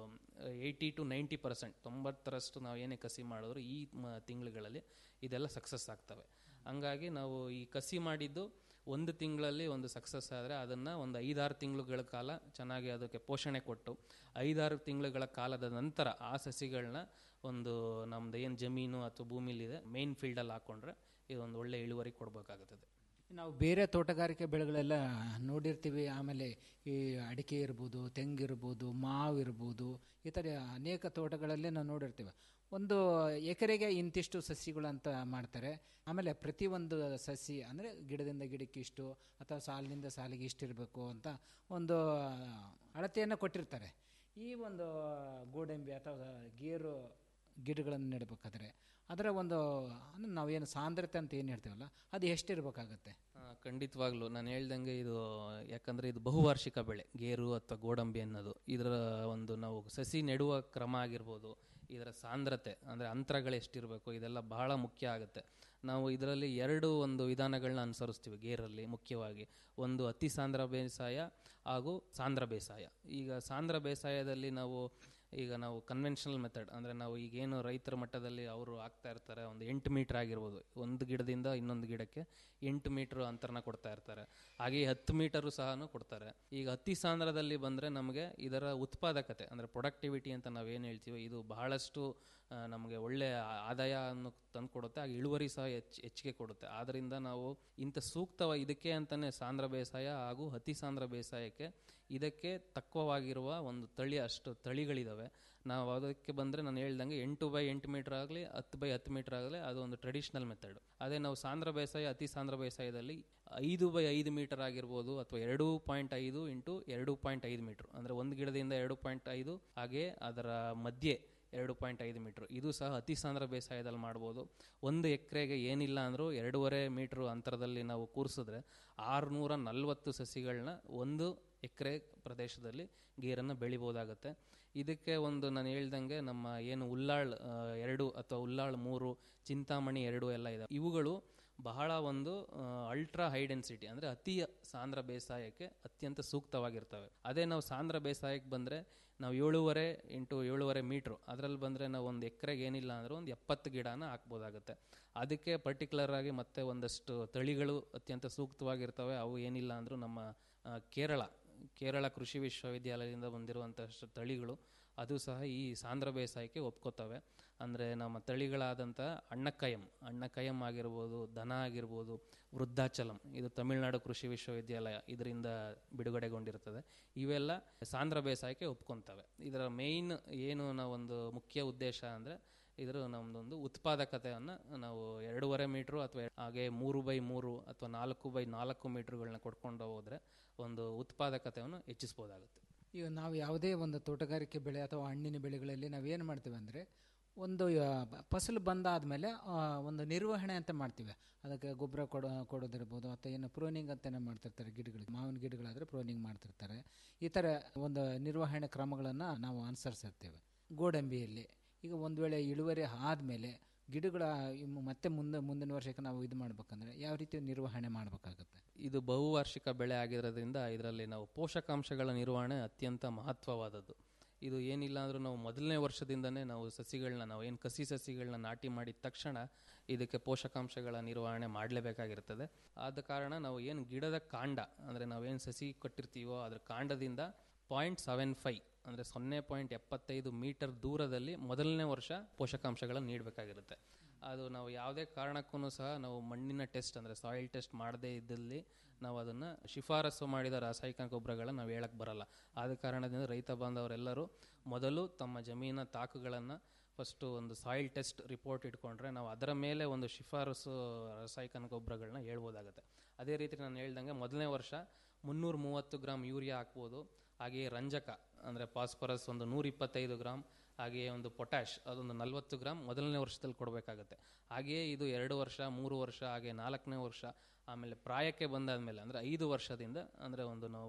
ಏಯ್ಟಿ ಟು ನೈಂಟಿ ಪರ್ಸೆಂಟ್ ತೊಂಬತ್ತರಷ್ಟು ನಾವು ಏನೇ ಕಸಿ ಮಾಡಿದ್ರು ಈ ಮ ತಿಂಗಳುಗಳಲ್ಲಿ ಇದೆಲ್ಲ ಸಕ್ಸಸ್ ಆಗ್ತವೆ ಹಂಗಾಗಿ ನಾವು ಈ ಕಸಿ ಮಾಡಿದ್ದು ಒಂದು ತಿಂಗಳಲ್ಲಿ ಒಂದು ಸಕ್ಸಸ್ ಆದರೆ ಅದನ್ನು ಒಂದು ಐದಾರು ತಿಂಗಳುಗಳ ಕಾಲ ಚೆನ್ನಾಗಿ ಅದಕ್ಕೆ ಪೋಷಣೆ ಕೊಟ್ಟು ಐದಾರು ತಿಂಗಳುಗಳ ಕಾಲದ ನಂತರ ಆ ಸಸಿಗಳನ್ನ ಒಂದು ನಮ್ದು ಏನು ಜಮೀನು ಅಥವಾ ಭೂಮಿಲಿದೆ ಮೇನ್ ಫೀಲ್ಡಲ್ಲಿ ಹಾಕ್ಕೊಂಡ್ರೆ ಇದೊಂದು ಒಳ್ಳೆ ಇಳುವರಿ ಕೊಡಬೇಕಾಗುತ್ತದೆ ನಾವು ಬೇರೆ ತೋಟಗಾರಿಕೆ ಬೆಳೆಗಳೆಲ್ಲ ನೋಡಿರ್ತೀವಿ ಆಮೇಲೆ ಈ ಅಡಿಕೆ ಇರ್ಬೋದು ತೆಂಗಿರ್ಬೋದು ಮಾವು ಇರ್ಬೋದು ಈ ಥರ ಅನೇಕ ತೋಟಗಳಲ್ಲಿ ನಾವು ನೋಡಿರ್ತೀವಿ ಒಂದು ಎಕರೆಗೆ ಇಂತಿಷ್ಟು ಸಸಿಗಳು ಅಂತ ಮಾಡ್ತಾರೆ ಆಮೇಲೆ ಪ್ರತಿಯೊಂದು ಸಸಿ ಅಂದರೆ ಗಿಡದಿಂದ ಗಿಡಕ್ಕೆ ಇಷ್ಟು ಅಥವಾ ಸಾಲಿನಿಂದ ಸಾಲಿಗೆ ಇಷ್ಟಿರಬೇಕು ಅಂತ ಒಂದು ಅಳತೆಯನ್ನು ಕೊಟ್ಟಿರ್ತಾರೆ ಈ ಒಂದು ಗೋಡಂಬಿ ಅಥವಾ ಗೇರು ಗಿಡಗಳನ್ನು ನೆಡಬೇಕಾದ್ರೆ ಅದರ ಒಂದು ಅಂದ್ರೆ ನಾವೇನು ಸಾಂದ್ರತೆ ಅಂತ ಏನು ಹೇಳ್ತೀವಲ್ಲ ಅದು ಎಷ್ಟಿರಬೇಕಾಗತ್ತೆ ಆ, ಖಂಡಿತವಾಗ್ಲೂ ನಾನು ಹೇಳ್ದಂಗೆ ಇದು ಯಾಕಂದರೆ ಇದು ಬಹುವಾರ್ಷಿಕ ಬೆಳೆ ಗೇರು ಅಥವಾ ಗೋಡಂಬಿ ಅನ್ನೋದು ಇದರ ಒಂದು ನಾವು ಸಸಿ ನೆಡುವ ಕ್ರಮ ಆಗಿರ್ಬೋದು ಇದರ ಸಾಂದ್ರತೆ ಅಂದರೆ ಅಂತರಗಳು ಎಷ್ಟಿರಬೇಕು ಇದೆಲ್ಲ ಬಹಳ ಮುಖ್ಯ ಆಗುತ್ತೆ ನಾವು ಇದರಲ್ಲಿ ಎರಡು ಒಂದು ವಿಧಾನಗಳನ್ನ ಅನುಸರಿಸ್ತೀವಿ ಗೇರಲ್ಲಿ ಮುಖ್ಯವಾಗಿ ಒಂದು ಅತಿ ಸಾಂದ್ರ ಬೇಸಾಯ ಹಾಗೂ ಸಾಂದ್ರ ಬೇಸಾಯ ಈಗ ಸಾಂದ್ರ ಬೇಸಾಯದಲ್ಲಿ ನಾವು ಈಗ ನಾವು ಕನ್ವೆನ್ಷನಲ್ ಮೆಥಡ್ ಅಂದರೆ ನಾವು ಈಗೇನು ರೈತರ ಮಟ್ಟದಲ್ಲಿ ಅವರು ಆಗ್ತಾ ಇರ್ತಾರೆ ಒಂದು ಎಂಟು ಮೀಟ್ರ್ ಆಗಿರ್ಬೋದು ಒಂದು ಗಿಡದಿಂದ ಇನ್ನೊಂದು ಗಿಡಕ್ಕೆ ಎಂಟು ಮೀಟ್ರ್ ಅಂತರನ ಕೊಡ್ತಾ ಇರ್ತಾರೆ ಹಾಗೆ ಹತ್ತು ಮೀಟರು ಸಹ ಕೊಡ್ತಾರೆ ಈಗ ಅತಿ ಸಾಂದ್ರದಲ್ಲಿ ಬಂದರೆ ನಮಗೆ ಇದರ ಉತ್ಪಾದಕತೆ ಅಂದರೆ ಪ್ರೊಡಕ್ಟಿವಿಟಿ ಅಂತ ನಾವೇನು ಹೇಳ್ತೀವಿ ಇದು ಬಹಳಷ್ಟು ಆ, ನಮಗೆ ಒಳ್ಳೆ ಆ- ಆದಾಯವನ್ನು ತಂದುಕೊಡುತ್ತೆ ಹಾಗೆ ಇಳುವರಿ ಸಹ ಹೆಚ್ಚು ಹೆಚ್ಚಿಗೆ ಕೊಡುತ್ತೆ ಆದ್ದರಿಂದ ನಾವು ಇಂಥ ಸೂಕ್ತವ ಇದಕ್ಕೆ ಅಂತಲೇ ಸಾಂದ್ರ ಬೇಸಾಯ ಹಾಗೂ ಅತಿ ಸಾಂದ್ರ ಬೇಸಾಯಕ್ಕೆ ಇದಕ್ಕೆ ತಕ್ಕವಾಗಿರುವ ಒಂದು ತಳಿ ಅಷ್ಟು ತಳಿಗಳಿದ್ದಾವೆ ನಾವು ಅದಕ್ಕೆ ಬಂದರೆ ನಾನು ಹೇಳ್ದಂಗೆ ಎಂಟು ಬೈ ಎಂಟು ಮೀಟರ್ ಆಗಲಿ ಹತ್ತು ಬೈ ಹತ್ತು ಮೀಟರ್ ಆಗಲಿ ಅದು ಒಂದು ಟ್ರೆಡಿಷ್ನಲ್ ಮೆಥಡ್ ಅದೇ ನಾವು ಸಾಂದ್ರ ಬೇಸಾಯ ಅತಿ ಸಾಂದ್ರ ಬೇಸಾಯದಲ್ಲಿ ಐದು ಬೈ ಐದು ಮೀಟರ್ ಆಗಿರ್ಬೋದು ಅಥವಾ ಎರಡು ಪಾಯಿಂಟ್ ಐದು ಇಂಟು ಎರಡು ಪಾಯಿಂಟ್ ಐದು ಮೀಟ್ರ್ ಅಂದರೆ ಒಂದು ಗಿಡದಿಂದ ಎರಡು ಪಾಯಿಂಟ್ ಐದು ಹಾಗೆ ಅದರ ಮಧ್ಯೆ ಎರಡು ಪಾಯಿಂಟ್ ಐದು ಮೀಟ್ರ್ ಇದು ಸಹ ಅತಿ ಸಾಂದ್ರ ಬೇಸಾಯದಲ್ಲಿ ಮಾಡ್ಬೋದು ಒಂದು ಎಕರೆಗೆ ಏನಿಲ್ಲ ಅಂದರೂ ಎರಡೂವರೆ ಮೀಟ್ರ್ ಅಂತರದಲ್ಲಿ ನಾವು ಕೂರಿಸಿದ್ರೆ ಆರುನೂರ ನಲ್ವತ್ತು ಸಸಿಗಳನ್ನ ಒಂದು ಎಕರೆ ಪ್ರದೇಶದಲ್ಲಿ ಗೇರನ್ನು ಬೆಳಿಬೋದಾಗತ್ತೆ ಇದಕ್ಕೆ ಒಂದು ನಾನು ಹೇಳ್ದಂಗೆ ನಮ್ಮ ಏನು ಉಲ್ಲಾಳ್ ಆ, ಎರಡು ಅಥವಾ ಉಲ್ಲಾಳ್ ಮೂರು ಚಿಂತಾಮಣಿ ಎರಡು ಎಲ್ಲ ಇದೆ ಇವುಗಳು ಬಹಳ ಒಂದು ಅಲ್ಟ್ರಾ ಹೈ ಡೆನ್ಸಿಟಿ ಅಂದರೆ ಅತಿ ಸಾಂದ್ರ ಬೇಸಾಯಕ್ಕೆ ಅತ್ಯಂತ ಸೂಕ್ತವಾಗಿರ್ತವೆ ಅದೇ ನಾವು ಸಾಂದ್ರ ಬೇಸಾಯಕ್ಕೆ ಬಂದರೆ ನಾವು ಏಳೂವರೆ ಇಂಟು ಏಳೂವರೆ ಮೀಟ್ರು ಅದರಲ್ಲಿ ಬಂದರೆ ನಾವು ಒಂದು ಎಕರೆಗೆ ಏನಿಲ್ಲ ಅಂದರೂ ಒಂದು ಎಪ್ಪತ್ತು ಗಿಡನ ಹಾಕ್ಬೋದಾಗುತ್ತೆ ಅದಕ್ಕೆ ಪರ್ಟಿಕ್ಯುಲರ್ ಆಗಿ ಮತ್ತೆ ಒಂದಷ್ಟು ತಳಿಗಳು ಅತ್ಯಂತ ಸೂಕ್ತವಾಗಿರ್ತವೆ ಅವು ಏನಿಲ್ಲ ಅಂದರೂ ನಮ್ಮ ಆ, ಕೇರಳ ಕೇರಳ ಕೃಷಿ ವಿಶ್ವವಿದ್ಯಾಲಯದಿಂದ ಬಂದಿರುವಂತಹ ತಳಿಗಳು ಅದು ಸಹ ಈ ಸಾಂದ್ರ ಬೇಸಾಯಕ್ಕೆ ಒಪ್ಕೋತವೆ ಅಂದರೆ ನಮ್ಮ ತಳಿಗಳಾದಂಥ ಅಣ್ಣಕ್ಕಯಂ ಅಣ್ಣಕ್ಕಯಂ ಆಗಿರ್ಬೋದು ದನ ಆಗಿರ್ಬೋದು ವೃದ್ಧಾಚಲಂ ಇದು ತಮಿಳುನಾಡು ಕೃಷಿ ವಿಶ್ವವಿದ್ಯಾಲಯ ಇದರಿಂದ ಬಿಡುಗಡೆಗೊಂಡಿರ್ತದೆ ಇವೆಲ್ಲ ಸಾಂದ್ರ ಬೇಸಾಯಕ್ಕೆ ಒಪ್ಕೊತವೆ ಇದರ ಮೇಯ್ನ್ ಏನು ನಾವೊಂದು ಮುಖ್ಯ ಉದ್ದೇಶ ಅಂದರೆ ಇದರ ನಮ್ಮದೊಂದು ಉತ್ಪಾದಕತೆಯನ್ನು ನಾವು ಎರಡೂವರೆ ಮೀಟ್ರು ಅಥವಾ ಹಾಗೆ ಮೂರು ಬೈ ಮೂರು ಅಥವಾ ನಾಲ್ಕು ಬೈ ನಾಲ್ಕು ಮೀಟ್ರುಗಳನ್ನ ಕೊಡ್ಕೊಂಡು ಹೋದರೆ ಒಂದು ಉತ್ಪಾದಕತೆಯನ್ನು ಹೆಚ್ಚಿಸ್ಬೋದಾಗುತ್ತೆ ಈಗ ನಾವು ಯಾವುದೇ ಒಂದು ತೋಟಗಾರಿಕೆ ಬೆಳೆ ಅಥವಾ ಹಣ್ಣಿನ ಬೆಳೆಗಳಲ್ಲಿ ನಾವೇನು ಮಾಡ್ತೀವಿ ಅಂದರೆ ಒಂದು ಆ, ಬ- ಫಸಲು ಬಂದಾದಮೇಲೆ ಒಂದು ನಿರ್ವಹಣೆ ಅಂತ ಮಾಡ್ತೀವಿ ಅದಕ್ಕೆ ಗೊಬ್ಬರ ಕೊಡೋ ಕೊಡೋದಿರ್ಬೋದು ಅಥವಾ ಏನು ಪ್ರೋನಿಂಗ್ ಅಂತಲೇ ಮಾಡ್ತಿರ್ತಾರೆ ಗಿಡಗಳಿಗೆ ಮಾವಿನ ಗಿಡಗಳಾದರೆ ಪ್ರೋನಿಂಗ್ ಮಾಡ್ತಿರ್ತಾರೆ ಈ ಥರ ಒಂದು ನಿರ್ವಹಣೆ ಕ್ರಮಗಳನ್ನು ನಾವು ಅನುಸರಿಸಿರ್ತೇವೆ ಗೋಡಂಬಿಯಲ್ಲಿ ಈಗ ಒಂದು ವೇಳೆ ಇಳುವರಿ ಆದಮೇಲೆ ಗಿಡಗಳ ಇನ್ನು ಮತ್ತೆ ಮುಂದೆ ಮುಂದಿನ ವರ್ಷಕ್ಕೆ ನಾವು ಇದು ಮಾಡ್ಬೇಕಂದ್ರೆ ಯಾವ ರೀತಿ ನಿರ್ವಹಣೆ ಮಾಡಬೇಕಾಗುತ್ತೆ ಇದು ಬಹುವಾರ್ಷಿಕ ಬೆಳೆ ಆಗಿರೋದ್ರಿಂದ ಇದರಲ್ಲಿ ನಾವು ಪೋಷಕಾಂಶಗಳ ನಿರ್ವಹಣೆ ಅತ್ಯಂತ ಮಹತ್ವವಾದದ್ದು ಇದು ಏನಿಲ್ಲ ಅಂದರೂ ನಾವು ಮೊದಲನೇ ವರ್ಷದಿಂದನೇ ನಾವು ಸಸಿಗಳನ್ನ ನಾವು ಏನು ಕಸಿ ಸಸಿಗಳನ್ನ ನಾಟಿ ಮಾಡಿದ ತಕ್ಷಣ ಇದಕ್ಕೆ ಪೋಷಕಾಂಶಗಳ ನಿರ್ವಹಣೆ ಮಾಡಲೇಬೇಕಾಗಿರ್ತದೆ ಆದ ಕಾರಣ ನಾವು ಏನು ಗಿಡದ ಕಾಂಡ ಅಂದರೆ ನಾವೇನು ಸಸಿ ಕೊಟ್ಟಿರ್ತೀವೋ ಅದ್ರ ಕಾಂಡದಿಂದ ಪಾಯಿಂಟ್ ಸೆವೆನ್ ಫೈವ್ ಅಂದರೆ ಸೊನ್ನೆ ಪಾಯಿಂಟ್ ಎಪ್ಪತ್ತೈದು ಮೀಟರ್ ದೂರದಲ್ಲಿ ಮೊದಲನೇ ವರ್ಷ ಪೋಷಕಾಂಶಗಳನ್ನು ನೀಡಬೇಕಾಗಿರುತ್ತೆ ಅದು ನಾವು ಯಾವುದೇ ಕಾರಣಕ್ಕೂ ಸಹ ನಾವು ಮಣ್ಣಿನ ಟೆಸ್ಟ್ ಅಂದರೆ ಸಾಯಿಲ್ ಟೆಸ್ಟ್ ಮಾಡದೇ ಇದ್ದಲ್ಲಿ ನಾವು ಅದನ್ನು ಶಿಫಾರಸು ಮಾಡಿದ ರಾಸಾಯನಿಕ ಗೊಬ್ಬರಗಳನ್ನು ನಾವು ಹೇಳಕ್ಕೆ ಬರಲ್ಲ ಆದ ಕಾರಣದಿಂದ ರೈತ ಬಾಂಧವರೆಲ್ಲರೂ ಮೊದಲು ತಮ್ಮ ಜಮೀನ ತಾಕುಗಳನ್ನು ಫಸ್ಟು ಒಂದು ಸಾಯಿಲ್ ಟೆಸ್ಟ್ ರಿಪೋರ್ಟ್ ಇಟ್ಕೊಂಡ್ರೆ ನಾವು ಅದರ ಮೇಲೆ ಒಂದು ಶಿಫಾರಸು ರಾಸಾಯನಿಕ ಗೊಬ್ಬರಗಳನ್ನ ಹೇಳ್ಬೋದಾಗುತ್ತೆ ಅದೇ ರೀತಿ ನಾನು ಹೇಳ್ದಂಗೆ ಮೊದಲನೇ ವರ್ಷ ಮುನ್ನೂರ ಮೂವತ್ತು ಗ್ರಾಮ್ ಯೂರಿಯಾ ಹಾಕ್ಬೋದು ಹಾಗೆಯೇ ರಂಜಕ ಅಂದರೆ ಫಾಸ್ಫರಸ್ ಒಂದು ನೂರ ಇಪ್ಪತ್ತೈದು ಗ್ರಾಮ್ ಹಾಗೆಯೇ ಒಂದು ಪೊಟ್ಯಾಶ್ ಅದೊಂದು ನಲವತ್ತು ಗ್ರಾಮ್ ಮೊದಲನೇ ವರ್ಷದಲ್ಲಿ ಕೊಡಬೇಕಾಗತ್ತೆ ಹಾಗೆಯೇ ಇದು ಎರಡು ವರ್ಷ ಮೂರು ವರ್ಷ ಹಾಗೆ ನಾಲ್ಕನೇ ವರ್ಷ ಆಮೇಲೆ ಪ್ರಾಯಕ್ಕೆ ಬಂದಾದಮೇಲೆ ಅಂದರೆ ಐದು ವರ್ಷದಿಂದ ಅಂದರೆ ಒಂದು ನಾವು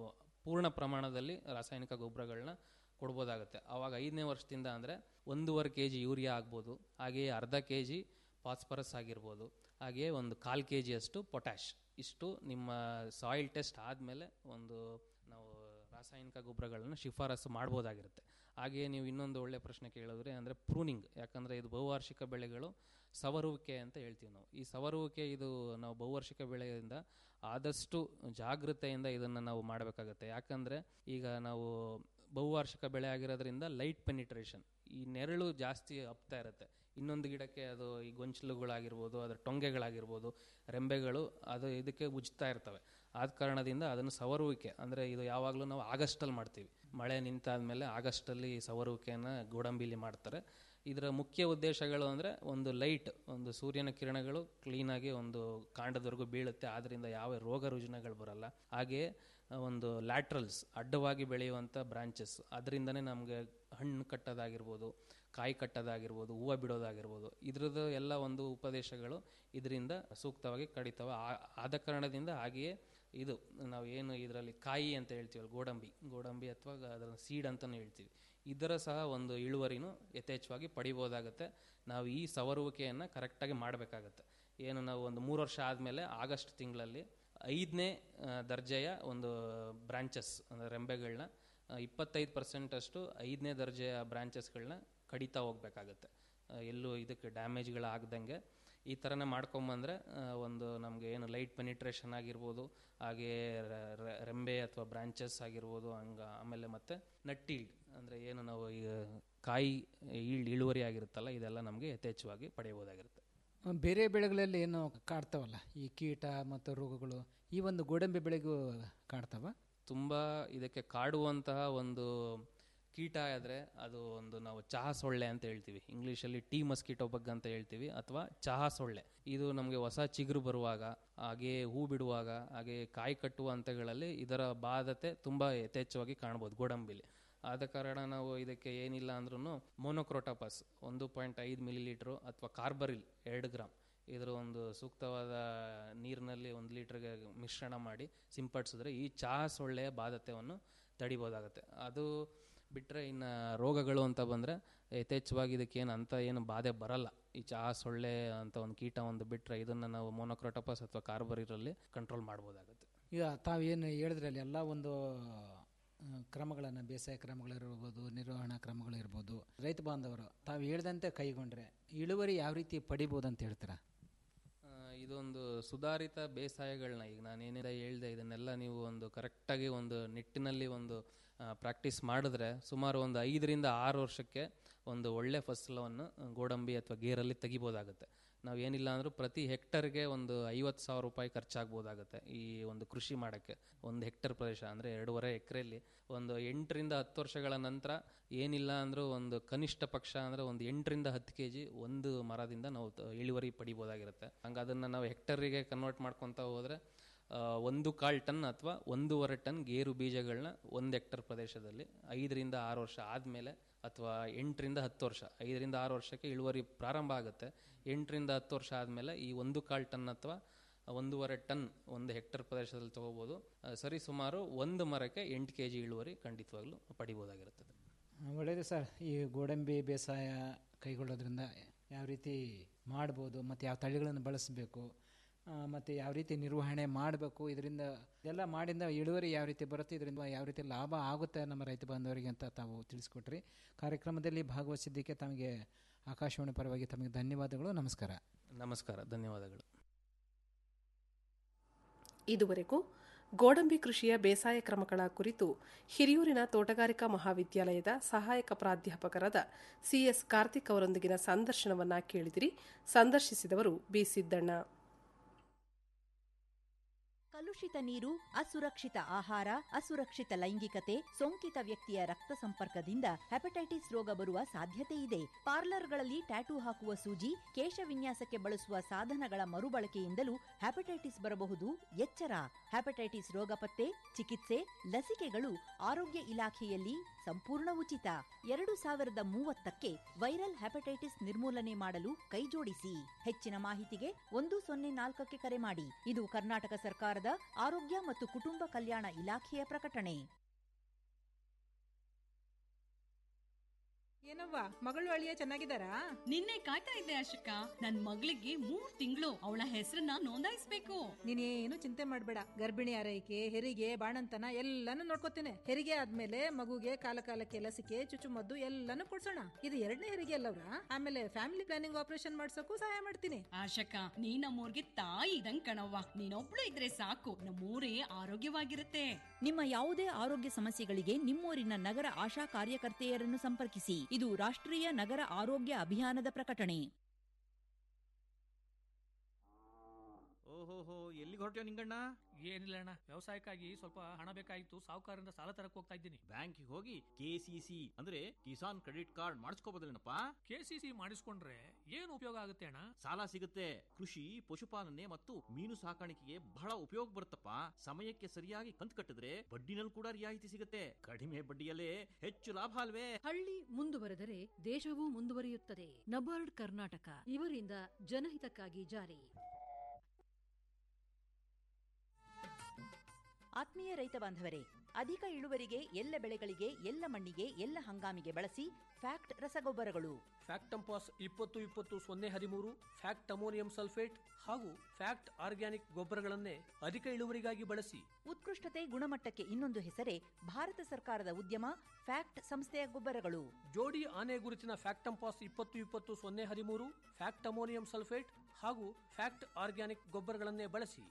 ಪೂರ್ಣ ಪ್ರಮಾಣದಲ್ಲಿ ರಾಸಾಯನಿಕ ಗೊಬ್ಬರಗಳನ್ನ ಕೊಡ್ಬೋದಾಗುತ್ತೆ ಆವಾಗ ಐದನೇ ವರ್ಷದಿಂದ ಅಂದರೆ ಒಂದೂವರೆ ಕೆ ಜಿ ಯೂರಿಯಾ ಆಗ್ಬೋದು ಹಾಗೆಯೇ ಅರ್ಧ ಕೆ ಜಿ ಫಾಸ್ಫರಸ್ ಆಗಿರ್ಬೋದು ಹಾಗೆಯೇ ಒಂದು ಕಾಲು ಕೆ ಜಿಯಷ್ಟು ಪೊಟ್ಯಾಶ್ ಇಷ್ಟು ನಿಮ್ಮ ಸಾಯಿಲ್ ಟೆಸ್ಟ್ ಆದಮೇಲೆ ಒಂದು ನಾವು ರಾಸಾಯನಿಕ ಗೊಬ್ಬರಗಳನ್ನು ಶಿಫಾರಸು ಮಾಡ್ಬೋದಾಗಿರುತ್ತೆ ಹಾಗೆಯೇ ನೀವು ಇನ್ನೊಂದು ಒಳ್ಳೆಯ ಪ್ರಶ್ನೆ ಕೇಳಿದ್ರೆ ಅಂದರೆ ಪ್ರೂನಿಂಗ್ ಯಾಕಂದರೆ ಇದು ಬಹುವಾರ್ಷಿಕ ಬೆಳೆಗಳು ಸವರುವಿಕೆ ಅಂತ ಹೇಳ್ತೀವಿ ನಾವು ಈ ಸವರುವಿಕೆ ಇದು ನಾವು ಬಹುವಾರ್ಷಿಕ ಬೆಳೆಯಿಂದ ಆದಷ್ಟು ಜಾಗೃತೆಯಿಂದ ಇದನ್ನು ನಾವು ಮಾಡಬೇಕಾಗತ್ತೆ ಯಾಕಂದರೆ ಈಗ ನಾವು ಬಹುವಾರ್ಷಿಕ ಬೆಳೆ ಆಗಿರೋದ್ರಿಂದ ಲೈಟ್ ಪೆನಿಟ್ರೇಷನ್ ಈ ನೆರಳು ಜಾಸ್ತಿ ಹಪ್ತಾ ಇರುತ್ತೆ ಇನ್ನೊಂದು ಗಿಡಕ್ಕೆ ಅದು ಈ ಗೊಂಚಲುಗಳಾಗಿರ್ಬೋದು ಅದರ ಟೊಂಗೆಗಳಾಗಿರ್ಬೋದು ರೆಂಬೆಗಳು ಅದು ಇದಕ್ಕೆ ಉಜ್ತಾ ಇರ್ತವೆ ಆದ ಕಾರಣದಿಂದ ಅದನ್ನು ಸವರುವಿಕೆ ಅಂದರೆ ಇದು ಯಾವಾಗಲೂ ನಾವು ಆಗಸ್ಟಲ್ಲಿ ಮಾಡ್ತೀವಿ ಮಳೆ ನಿಂತಾದ್ಮೇಲೆ ಆಗಸ್ಟಲ್ಲಿ ಸವರುವಿಕೆಯನ್ನು ಗೋಡಂಬಿಲಿ ಮಾಡ್ತಾರೆ ಇದರ ಮುಖ್ಯ ಉದ್ದೇಶಗಳು ಅಂದರೆ ಒಂದು ಲೈಟ್ ಒಂದು ಸೂರ್ಯನ ಕಿರಣಗಳು ಕ್ಲೀನಾಗಿ ಒಂದು ಕಾಂಡದವರೆಗೂ ಬೀಳುತ್ತೆ ಆದ್ದರಿಂದ ಯಾವ ರೋಗ ರುಜಿನಗಳು ಬರಲ್ಲ ಹಾಗೆಯೇ ಒಂದು ಲ್ಯಾಟ್ರಲ್ಸ್ ಅಡ್ಡವಾಗಿ ಬೆಳೆಯುವಂಥ ಬ್ರಾಂಚಸ್ ಅದರಿಂದನೇ ನಮಗೆ ಹಣ್ಣು ಕಟ್ಟೋದಾಗಿರ್ಬೋದು ಕಾಯಿ ಕಟ್ಟೋದಾಗಿರ್ಬೋದು ಹೂವು ಬಿಡೋದಾಗಿರ್ಬೋದು ಇದ್ರದ್ದು ಎಲ್ಲ ಒಂದು ಉಪದೇಶಗಳು ಇದರಿಂದ ಸೂಕ್ತವಾಗಿ ಕಡಿತವೆ ಆ- ಆದ ಕಾರಣದಿಂದ ಹಾಗೆಯೇ ಇದು ನಾವು ಏನು ಇದರಲ್ಲಿ ಕಾಯಿ ಅಂತ ಹೇಳ್ತೀವಲ್ಲ ಗೋಡಂಬಿ ಗೋಡಂಬಿ ಅಥವಾ ಅದರ ಸೀಡ್ ಅಂತಲೂ ಹೇಳ್ತೀವಿ ಇದರ ಸಹ ಒಂದು ಇಳುವರಿನೂ ಯಥೇಚ್ಛವಾಗಿ ಪಡಿಬೋದಾಗುತ್ತೆ ನಾವು ಈ ಸವರುವಿಕೆಯನ್ನು ಕರೆಕ್ಟಾಗಿ ಮಾಡಬೇಕಾಗತ್ತೆ ಏನು ನಾವು ಒಂದು ಮೂರು ವರ್ಷ ಆದಮೇಲೆ ಆಗಸ್ಟ್ ತಿಂಗಳಲ್ಲಿ ಐದನೇ ದರ್ಜೆಯ ಒಂದು ಬ್ರಾಂಚಸ್ ಅಂದರೆ ರೆಂಬೆಗಳನ್ನ ಇಪ್ಪತ್ತೈದು ಪರ್ಸೆಂಟಷ್ಟು ಐದನೇ ದರ್ಜೆಯ ಬ್ರಾಂಚಸ್ಗಳನ್ನ ಕಡಿತಾ ಹೋಗ್ಬೇಕಾಗತ್ತೆ ಆ, ಎಲ್ಲೂ ಇದಕ್ಕೆ ಡ್ಯಾಮೇಜ್ಗಳಾಗ್ದಂಗೆ ಈ ಥರನೇ ಮಾಡ್ಕೊಂಬಂದ್ರೆ ಆ, ಒಂದು ನಮಗೆ ಏನು ಲೈಟ್ ಪೆನಿಟ್ರೇಷನ್ ಆಗಿರ್ಬೋದು ಹಾಗೆ ರ- ರ- ರೆಂಬೆ ಅಥವಾ ಬ್ರಾಂಚಸ್ ಆಗಿರ್ಬೋದು ಹಂಗ ಆಮೇಲೆ ಮತ್ತೆ ನಟ್ಟೀಲ್ಡ್ ಅಂದರೆ ಏನು ನಾವು ಈಗ ಕಾಯಿ ಈಲ್ಡ್ ಇಳುವರಿ ಆಗಿರುತ್ತಲ್ಲ ಇದೆಲ್ಲ ನಮಗೆ ಯಥೇಚ್ಛವಾಗಿ ಪಡೆಯಬಹುದಾಗಿರುತ್ತೆ ಬೇರೆ ಬೆಳೆಗಳಲ್ಲಿ ಏನು ಕಾಡ್ತಾವಲ್ಲ ಈ ಕೀಟ ಮತ್ತು ರೋಗಗಳು ಈ ಒಂದು ಗೋಡಂಬಿ ಬೆಳೆಗೂ ಕಾಡ್ತಾವ ತುಂಬ ಇದಕ್ಕೆ ಕಾಡುವಂತಹ ಒಂದು ಕೀಟ ಆದರೆ ಅದು ಒಂದು ನಾವು ಚಹಾ ಸೊಳ್ಳೆ ಅಂತ ಹೇಳ್ತೀವಿ ಇಂಗ್ಲೀಷಲ್ಲಿ ಟೀ ಮಸ್ಕಿಟೋ ಬಗ್ ಅಂತ ಹೇಳ್ತೀವಿ ಅಥವಾ ಚಹಾ ಸೊಳ್ಳೆ ಇದು ನಮಗೆ ಹೊಸ ಚಿಗುರು ಬರುವಾಗ ಹಾಗೆ ಹೂ ಬಿಡುವಾಗ ಹಾಗೆ ಕಾಯಿ ಕಟ್ಟುವ ಹಂತಗಳಲ್ಲಿ ಇದರ ಬಾಧತೆ ತುಂಬ ಯಥೇಚ್ಛವಾಗಿ ಕಾಣ್ಬೋದು ಗೋಡಂಬಿಲಿ ಆದ ಕಾರಣ ನಾವು ಇದಕ್ಕೆ ಏನಿಲ್ಲ ಅಂದ್ರೂ ಮೋನೋಕ್ರೋಟಾಪಸ್ ಒಂದು ಪಾಯಿಂಟ್ ಐದು ಮಿಲಿ ಲೀಟ್ರು ಅಥವಾ ಕಾರ್ಬರಿಲ್ ಎರಡು ಗ್ರಾಮ್ ಇದರ ಒಂದು ಸೂಕ್ತವಾದ ನೀರಿನಲ್ಲಿ ಒಂದು ಲೀಟ್ರಿಗೆ ಮಿಶ್ರಣ ಮಾಡಿ ಸಿಂಪಡಿಸಿದ್ರೆ ಈ ಚಹಾ ಸೊಳ್ಳೆಯ ಬಾಧತೆಯನ್ನು ತಡಿಬೋದಾಗತ್ತೆ ಅದು ಬಿಟ್ಟರೆ ಇನ್ನು ರೋಗಗಳು ಅಂತ ಬಂದರೆ ಯಥೇಚ್ಛವಾಗಿ ಇದಕ್ಕೇನು ಅಂತ ಏನು ಬಾಧೆ ಬರಲ್ಲ ಈ ಚಹಾ ಸೊಳ್ಳೆ ಅಂತ ಒಂದು ಕೀಟ ಒಂದು ಬಿಟ್ಟರೆ ಇದನ್ನು ನಾವು ಮೋನೋಕ್ರೋಟೋಪಸ್ ಅಥವಾ ಕಾರ್ಬರಿರಲ್ಲಿ ಕಂಟ್ರೋಲ್ ಮಾಡ್ಬೋದಾಗುತ್ತೆ ಈಗ ತಾವೇನು ಹೇಳಿದ್ರಲ್ಲಿ ಎಲ್ಲ ಒಂದು ಕ್ರಮಗಳನ್ನು ಬೇಸಾಯ ಕ್ರಮಗಳಿರ್ಬೋದು ನಿರ್ವಹಣಾ ಕ್ರಮಗಳಿರ್ಬೋದು ರೈತ ಬಾಂಧವರು ತಾವು ಹೇಳ್ದಂತೆ ಕೈಗೊಂಡ್ರೆ ಇಳುವರಿ ಯಾವ ರೀತಿ ಪಡಿಬೋದು ಅಂತ ಹೇಳ್ತೀರಾ ಆ, ಇದೊಂದು ಸುಧಾರಿತ ಬೇಸಾಯಗಳನ್ನ ಈಗ ನಾನು ಏನಿದೆ ಹೇಳ್ದೆ ಇದನ್ನೆಲ್ಲ ನೀವು ಒಂದು ಕರೆಕ್ಟಾಗಿ ಒಂದು ನಿಟ್ಟಿನಲ್ಲಿ ಒಂದು ಪ್ರಾಕ್ಟೀಸ್ ಮಾಡಿದ್ರೆ ಸುಮಾರು ಒಂದು ಐದರಿಂದ ಆರು ವರ್ಷಕ್ಕೆ ಒಂದು ಒಳ್ಳೆ ಫಸಲವನ್ನು ಗೋಡಂಬಿ ಅಥವಾ ಗೇರಲ್ಲಿ ತೆಗಿಬೋದಾಗುತ್ತೆ ನಾವು ಏನಿಲ್ಲ ಅಂದರೂ ಪ್ರತಿ ಹೆಕ್ಟರ್ಗೆ ಒಂದು ಐವತ್ತು ಸಾವಿರ ರೂಪಾಯಿ ಖರ್ಚಾಗ್ಬೋದಾಗುತ್ತೆ ಈ ಒಂದು ಕೃಷಿ ಮಾಡೋಕ್ಕೆ ಒಂದು ಹೆಕ್ಟರ್ ಪ್ರದೇಶ ಅಂದರೆ ಎರಡೂವರೆ ಎಕರೆಯಲ್ಲಿ ಒಂದು ಎಂಟರಿಂದ ಹತ್ತು ವರ್ಷಗಳ ನಂತರ ಏನಿಲ್ಲ ಅಂದರೂ ಒಂದು ಕನಿಷ್ಠ ಪಕ್ಷ ಅಂದರೆ ಒಂದು ಎಂಟರಿಂದ ಹತ್ತು ಕೆ ಜಿ ಒಂದು ಮರದಿಂದ ನಾವು ತ- ಇಳುವರಿ ಪಡಿಬೋದಾಗಿರುತ್ತೆ ಹಂಗೆ ಅದನ್ನು ನಾವು ಹೆಕ್ಟರಿಗೆ ಕನ್ವರ್ಟ್ ಮಾಡ್ಕೊತಾ ಹೋದರೆ ಆ, ಒಂದು ಕಾಲು ಟನ್ ಅಥವಾ ಒಂದೂವರೆ ಟನ್ ಗೇರು ಬೀಜಗಳನ್ನ ಒಂದು ಹೆಕ್ಟರ್ ಪ್ರದೇಶದಲ್ಲಿ ಐದರಿಂದ ಆರು ವರ್ಷ ಆದಮೇಲೆ ಅಥವಾ ಎಂಟರಿಂದ ಹತ್ತು ವರ್ಷ ಐದರಿಂದ ಆರು ವರ್ಷಕ್ಕೆ ಇಳುವರಿ ಪ್ರಾರಂಭ ಆಗುತ್ತೆ ಎಂಟರಿಂದ ಹತ್ತು ವರ್ಷ ಆದಮೇಲೆ ಈ ಒಂದು ಕಾಲು ಟನ್ ಅಥವಾ ಒಂದೂವರೆ ಟನ್ ಒಂದು ಹೆಕ್ಟರ್ ಪ್ರದೇಶದಲ್ಲಿ ತೊಗೋಬೋದು ಆ, ಸರಿ ಸುಮಾರು ಒಂದು ಮರಕ್ಕೆ ಎಂಟು ಕೆ ಜಿ ಇಳುವರಿ ಖಂಡಿತವಾಗ್ಲೂ ಪಡಿಬೋದಾಗಿರುತ್ತದೆ ಒಳ್ಳೆಯದು ಸರ್ ಈ ಗೋಡಂಬಿ ಬೇಸಾಯ ಕೈಗೊಳ್ಳೋದ್ರಿಂದ ಯಾವ ರೀತಿ ಮಾಡ್ಬೋದು ಮತ್ತು ಯಾವ ತಳಿಗಳನ್ನು ಬಳಸಬೇಕು ಮತ್ತು ಯಾವ ರೀತಿ ನಿರ್ವಹಣೆ ಮಾಡಬೇಕು ಇದರಿಂದ ಎಲ್ಲ ಮಾಡಿಂದ ಇಳುವರಿ ಯಾವ ರೀತಿ ಬರುತ್ತೆ ಇದರಿಂದ ಯಾವ ರೀತಿ ಲಾಭ ಆಗುತ್ತೆ ನಮ್ಮ ರೈತ ಬಾಂಧವರಿಗೆ ಅಂತ ತಾವು ತಿಳಿಸ್ಕೊಟ್ರಿ ಕಾರ್ಯಕ್ರಮದಲ್ಲಿ ಭಾಗವಹಿಸಿದ್ದಕ್ಕೆ ತಮಗೆ ಆಕಾಶವಾಣಿ ಪರವಾಗಿ ತಮಗೆ ಧನ್ಯವಾದಗಳು ನಮಸ್ಕಾರ ನಮಸ್ಕಾರ ಧನ್ಯವಾದಗಳು ಇದುವರೆಗೂ ಗೋಡಂಬಿ ಕೃಷಿಯ ಬೇಸಾಯ ಕ್ರಮಗಳ ಕುರಿತು ಹಿರಿಯೂರಿನ ತೋಟಗಾರಿಕಾ ಮಹಾವಿದ್ಯಾಲಯದ ಸಹಾಯಕ ಪ್ರಾಧ್ಯಾಪಕರಾದ ಸಿಎಸ್ ಕಾರ್ತಿಕ್ ಅವರೊಂದಿಗಿನ ಸಂದರ್ಶನವನ್ನ ಕೇಳಿದಿರಿ ಸಂದರ್ಶಿಸಿದವರು ಬಿ ಸಿದ್ದಣ್ಣ ಕಲುಷಿತ ನೀರು ಅಸುರಕ್ಷಿತ ಆಹಾರ ಅಸುರಕ್ಷಿತ ಲೈಂಗಿಕತೆ ಸೋಂಕಿತ ವ್ಯಕ್ತಿಯ ರಕ್ತ ಸಂಪರ್ಕದಿಂದ ಹೆಪಟೈಟಿಸ್ ರೋಗ ಬರುವ ಸಾಧ್ಯತೆ ಇದೆ ಪಾರ್ಲರ್ಗಳಲ್ಲಿ ಟ್ಯಾಟೂ ಹಾಕುವ ಸೂಜಿ ಕೇಶ ವಿನ್ಯಾಸಕ್ಕೆ ಬಳಸುವ ಸಾಧನಗಳ ಮರುಬಳಕೆಯಿಂದಲೂ ಹೆಪಟೈಟಿಸ್ ಬರಬಹುದು ಎಚ್ಚರ ಹೆಪಟೈಟಿಸ್ ರೋಗ ಪತ್ತೆ ಚಿಕಿತ್ಸೆ ಲಸಿಕೆಗಳು ಆರೋಗ್ಯ ಇಲಾಖೆಯಲ್ಲಿ ಸಂಪೂರ್ಣ ಉಚಿತ ಎರಡು ಸಾವಿರದ ಮೂವತ್ತಕ್ಕೆ ವೈರಲ್ ಹೆಪಟೈಟಿಸ್ ನಿರ್ಮೂಲನೆ ಮಾಡಲು ಕೈಜೋಡಿಸಿ ಹೆಚ್ಚಿನ ಮಾಹಿತಿಗೆ ಒಂದು ಸೊನ್ನೆ ನಾಲ್ಕಕ್ಕೆ ಕರೆ ಮಾಡಿ ಇದು ಕರ್ನಾಟಕ ಸರ್ಕಾರದ ಆರೋಗ್ಯ ಮತ್ತು ಕುಟುಂಬ ಕಲ್ಯಾಣ ಇಲಾಖೆಯ ಪ್ರಕಟಣೆ ಏನವ್ವ ಮಗಳು ಅಳಿಯ ಚೆನ್ನಾಗಿದ್ದಾರಾ ನಿನ್ನೆ ಕಾಯ್ತಾ ಇದ್ದೆ ಅಶೋಕ ನನ್ ಮಗಳಿಗೆ ಮೂರ್ ತಿಂಗಳು ಅವಳ ಹೆಸರನ್ನ ನೋಂದಾಯಿಸ್ಬೇಕು ನೀನೇನು ಚಿಂತೆ ಮಾಡ್ಬೇಡ ಗರ್ಭಿಣಿ ಆರೈಕೆ ಹೆರಿಗೆ ಬಾಣಂತನ ಎಲ್ಲಾನು ನೋಡ್ಕೋತೇನೆ ಹೆರಿಗೆ ಆದ್ಮೇಲೆ ಮಗುಗೆ ಕಾಲ ಕಾಲಕ್ಕೆ ಲಸಿಕೆ ಚುಚ್ಚುಮದ್ದು ಎಲ್ಲಾನು ಕೊಡ್ಸೋಣ ಇದು ಎರಡನೇ ಹೆರಿಗೆ ಅಲ್ಲವ್ರ ಆಮೇಲೆ ಫ್ಯಾಮಿಲಿ ಪ್ಲಾನಿಂಗ್ ಆಪರೇಷನ್ ಮಾಡ್ಸೋಕು ಸಹಾಯ ಮಾಡ್ತೀನಿ ಆಶಕ ನೀ ನಮ್ಮೂರ್ಗೆ ತಾಯಿ ಇದಂಗ್ ಕಣವ್ವ ನೀನೊಬ್ಳು ಇದ್ರೆ ಸಾಕು ನಮ್ಮೂರೇ ಆರೋಗ್ಯವಾಗಿರುತ್ತೆ ನಿಮ್ಮ ಯಾವುದೇ ಆರೋಗ್ಯ ಸಮಸ್ಯೆಗಳಿಗೆ ನಿಮ್ಮೂರಿನ ನಗರ ಆಶಾ ಕಾರ್ಯಕರ್ತೆಯರನ್ನು ಸಂಪರ್ಕಿಸಿ ಇದು ರಾಷ್ಟ್ರೀಯ ನಗರ ಆರೋಗ್ಯ ಅಭಿಯಾನದ ಪ್ರಕಟಣೆ ಓಹೋಹೋ ಎಲ್ಲಿಗೆ ಹೊರಟ್ಯೋ ನಿಂಗಣ್ಣ ಏನಿಲ್ಲ ಅಣ್ಣ ವ್ಯವಸಾಯಕ್ಕಾಗಿ ಸ್ವಲ್ಪ ಹಣ ಬೇಕಾಗಿತ್ತು ಸಾಹುಕಾರರಿಂದ ಸಾಲ ತರಕ್ ಹೋಗ್ತಾ ಇದ್ದೀನಿ ಬ್ಯಾಂಕಿಗೆ ಹೋಗಿ ಕೆಸಿಸಿ ಅಂದ್ರೆ ಕಿಸಾನ್ ಕ್ರೆಡಿಟ್ ಕಾರ್ಡ್ ಮಾಡಿಸ್ಕೋಬೋದಲ್ಲೇನಪ್ಪ ಕೆಸಿಸಿ ಮಾಡಿಸ್ಕೊಂಡ್ರೆ ಏನು ಉಪಯೋಗ ಆಗುತ್ತೆ ಅಣ್ಣ ಸಾಲ ಸಿಗುತ್ತೆ ಕೃಷಿ ಪಶುಪಾಲನೆ ಮತ್ತು ಮೀನು ಸಾಕಾಣಿಕೆಗೆ ಬಹಳ ಉಪಯೋಗ ಬರುತ್ತಪ್ಪ ಸಮಯಕ್ಕೆ ಸರಿಯಾಗಿ ಕಂತು ಕಟ್ಟಿದ್ರೆ ಬಡ್ಡಿನಲ್ಲಿ ಕೂಡ ರಿಯಾಯಿತಿ ಸಿಗುತ್ತೆ ಕಡಿಮೆ ಬಡ್ಡಿಯಲ್ಲೇ ಹೆಚ್ಚು ಲಾಭ ಅಲ್ವೇ ಹಳ್ಳಿ ಮುಂದುವರೆದರೆ ದೇಶವೂ ಮುಂದುವರಿಯುತ್ತದೆ ನಬಾರ್ಡ್ ಕರ್ನಾಟಕ ಇವರಿಂದ ಜನಹಿತಕ್ಕಾಗಿ ಜಾರಿ ಆತ್ಮೀಯ ರೈತ ಬಾಂಧವರೇ ಅಧಿಕ ಇಳುವರಿಗೆ ಎಲ್ಲ ಬೆಳೆಗಳಿಗೆ ಎಲ್ಲ ಮಣ್ಣಿಗೆ ಎಲ್ಲ ಹಂಗಾಮಿಗೆ ಬಳಸಿ ಫ್ಯಾಕ್ಟ್ ರಸಗೊಬ್ಬರಗಳು ಫ್ಯಾಕ್ಟಂಪಾಸ್ ಇಪ್ಪತ್ತು ಇಪ್ಪತ್ತು ಸೊನ್ನೆ ಹದಿಮೂರು ಫ್ಯಾಕ್ಟ್ ಅಮೋನಿಯಂ ಸಲ್ಫೇಟ್ ಹಾಗೂ ಫ್ಯಾಕ್ಟ್ ಆರ್ಗ್ಯಾನಿಕ್ ಗೊಬ್ಬರಗಳನ್ನೇ ಅಧಿಕ ಇಳುವರಿಗಾಗಿ ಬಳಸಿ ಉತ್ಕೃಷ್ಟತೆ ಗುಣಮಟ್ಟಕ್ಕೆ ಇನ್ನೊಂದು ಹೆಸರೇ ಭಾರತ ಸರ್ಕಾರದ ಉದ್ಯಮ ಫ್ಯಾಕ್ಟ್ ಸಂಸ್ಥೆಯ ಗೊಬ್ಬರಗಳು ಜೋಡಿ ಆನೆ ಗುರುತಿನ ಫ್ಯಾಕ್ಟಂಪಾಸ್ ಇಪ್ಪತ್ತು ಇಪ್ಪತ್ತು ಸೊನ್ನೆ ಹದಿಮೂರು ಫ್ಯಾಕ್ಟ್ ಅಮೋನಿಯಂ ಸಲ್ಫೇಟ್ ಹಾಗೂ ಫ್ಯಾಕ್ಟ್ ಆರ್ಗ್ಯಾನಿಕ್ ಗೊಬ್ಬರಗಳನ್ನೇ ಬಳಸಿ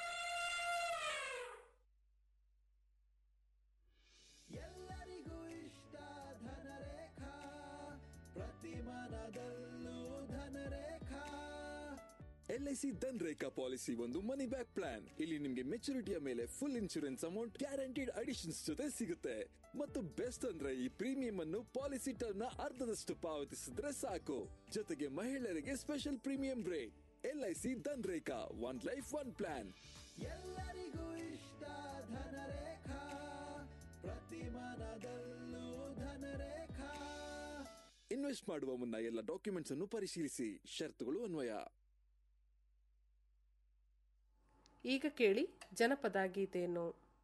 ಎಲ್ಲರಿಗೂ ಇಷ್ಟ ಧನರೇಖಾ ಪ್ರತಿ ಮನದಲ್ಲೂ ಧನರೇಖಾ ಎಲ್ಐಸಿ ಧನ್ ರೇಖಾ ಪಾಲಿಸಿ ಒಂದು ಮನಿ ಬ್ಯಾಕ್ ಪ್ಲಾನ್ ಇಲ್ಲಿ ನಿಮ್ಗೆ ಮೆಚುರಿಟಿಯ ಮೇಲೆ full insurance amount guaranteed additions ಜೊತೆ ಸಿಗುತ್ತೆ ಮತ್ತು ಬೆಸ್ಟ್ ಅಂದ್ರೆ ಈ ಪ್ರೀಮಿಯಂ ಅನ್ನು ಪಾಲಿಸಿ ಟರ್ಮ್ ನ ಅರ್ಧದಷ್ಟು ಪಾವತಿಸಿದ್ರೆ ಸಾಕು ಜೊತೆಗೆ ಮಹಿಳೆಯರಿಗೆ special premium rate LIC Dhan Rekha one life one plan ಎಲ್ಲರಿಗೂ ಇಷ್ಟ ಧನರೇಖಾ ಪ್ರತಿ ಮನದಲ್ಲೂ ಧನರೇಖಾ ಇನ್ವೆಸ್ಟ್ ಮಾಡುವ ಮುನ್ನ ಎಲ್ಲ ಡಾಕ್ಯುಮೆಂಟ್ಸ್ ಅನ್ನು ಪರಿಶೀಲಿಸಿ ಷರತ್ತುಗಳು ಅನ್ವಯ ಈಗ ಕೇಳಿ ಜನಪದ ಗೀತೆಯನ್ನು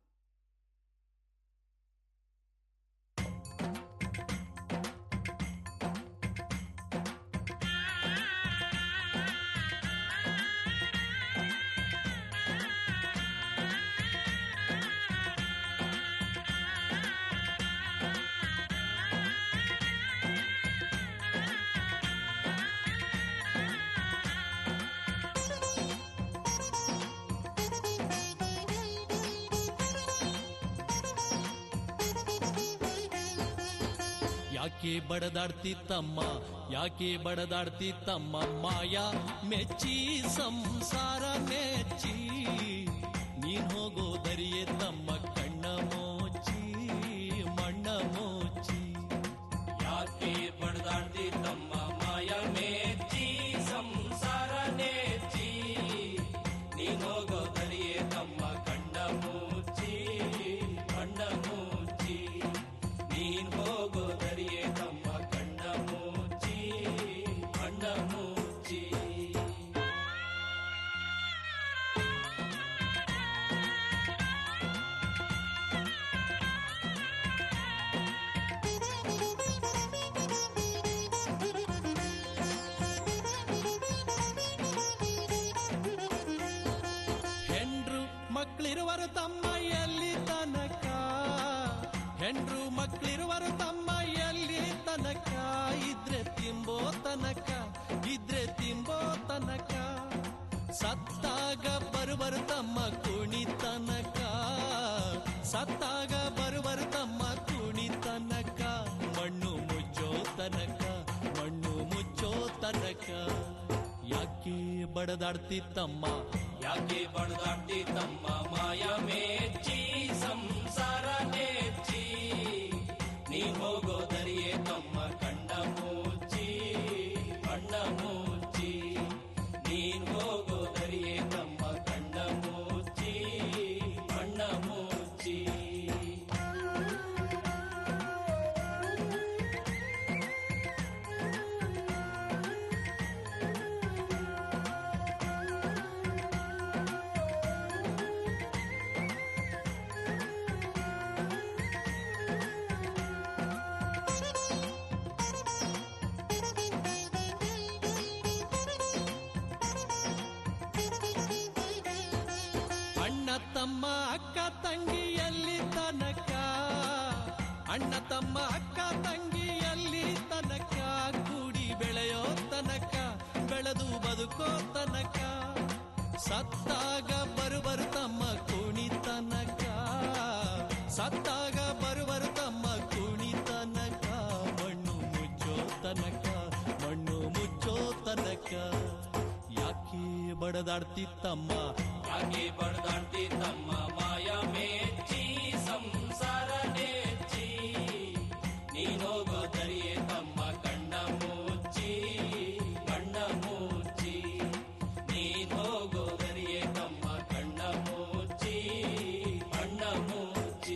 ಯಾಕೆ ಬಡದಾಡ್ತಿತ್ತಮ್ಮ ಯಾಕೆ ಬಡದಾಡ್ತಿತ್ತಮ್ಮ ಮಾಯ ಮೆಚ್ಚಿ ಸಂಸಾರ ಮೆಚ್ಚಿ ನೀನ್ ಹೋಗೋ ದರಿಯೇ ತಮ್ಮ ಕಣ್ಣ ಮೋಚಿ ಮಣ್ಣ ಮೋಚಿ ಯಾಕೆ ಬಡದಾಡ್ತಿತ್ತಮ್ಮ ಮಾಯ ಮೆಚ್ಚಿ ಸಂಸಾರ ನೆಚ್ಚಿ ನೀನ್ ಹೋಗೋ ದರಿಯೇ ತಮ್ಮ ಕಣ್ಣ ಮೋಚಿ ಮಣ್ಣ ಮೋಚಿ ನೀನ್ ಹೋಗೋ ದರಿಯೇ ತಮ್ಮ ಕಣ್ಣ ಮುಚ್ಚಿ ಕಣ್ಣ ಮುಚ್ಚಿ ಹೆಂಡ್ರು ಮಕ್ಕಳಿರುವರು ತಮ್ಮ ಎಲ್ಲಿ ತನಕ ಹೆಂಡ್ರು ಮಕ್ಕಳಿರುವರು ತಮ್ಮ ಎಲ್ಲಿ ತನಕ ಇದ್ರೆ ತಿಂಬೋ ತನಕ ಇದ್ರೆ ತಿಂಬೋ ತನಕ ಸತ್ತಾಗ ಬರುವರು ತಮ್ಮ ಕುಣಿ ತನಕ ಸತ್ತಾಗ ಬರುವರು ತಮ್ಮ ಕುಣಿ ತನಕ ಮಣ್ಣು ಮುಚ್ಚೋ ತನಕ ಮಣ್ಣು ಮುಚ್ಚೋ ತನಕ ಯಾಕೆ ಬಡದಾಡ್ತಿತ್ತಮ್ಮ ಯಾಕೆ ಬಡದಾಡ್ತಿತ್ತಮ್ಮ ಮಾಯ ಮೇಚ್ಚಿ ಸಂಸಾರ ನೆಚ್ಚಿ ನೀ ಹೋಗೋ ದರಿಯೇ ತಮ್ಮ ಕಂಡ ಮುಚ್ಚಿ ಕಣ್ಣ ಮುಚ್ಚಿ ನೀನ್ ಹೋಗೋ ದರಿಯೇ ತಮ್ಮ ಕಂಡ ಮುಚ್ಚಿ ಕಣ್ಣ ಮುಚ್ಚಿ ನಮ್ಮ ಅಕ್ಕ ತಂಗಿಯಲ್ಲಿ ತನಕ ಕೂಡಿ ಬೆಳೆಯೋ ತನಕ ಬೆಳೆದು ಬದುಕೋ ತನಕ ಸತ್ತಾಗ ಬರುವರು ತಮ್ಮ ಕುಣಿ ತನಕ ಸತ್ತಾಗ ಬರುವರು ತಮ್ಮ ಕುಣಿ ತನಕ ಮಣ್ಣು ಮುಚ್ಚೋ ತನಕ ಮಣ್ಣು ಮುಚ್ಚೋ ತನಕ ಯಾಕೆ ಬಡದಾಡ್ತಿತ್ತಮ್ಮ ಯಾಕೆ ಬಡದಾಡ್ತಿತ್ತಮ್ಮ ಮಾಯ ಮೇಚ್ಚಿ ಸಂಸಾರ ನೆಚ್ಚಿ ನೀನೋಗೋ ದರಿಯೇ ತಮ್ಮ ಕಣ್ಣ ಮುಚ್ಚಿ ಕಣ್ಣ ಮುಚ್ಚಿ ನೀನೋಗೋ ದರಿಯೇ ತಮ್ಮ ಕಣ್ಣ ಮುಚ್ಚಿ ಕಣ್ಣ ಮುಚ್ಚಿ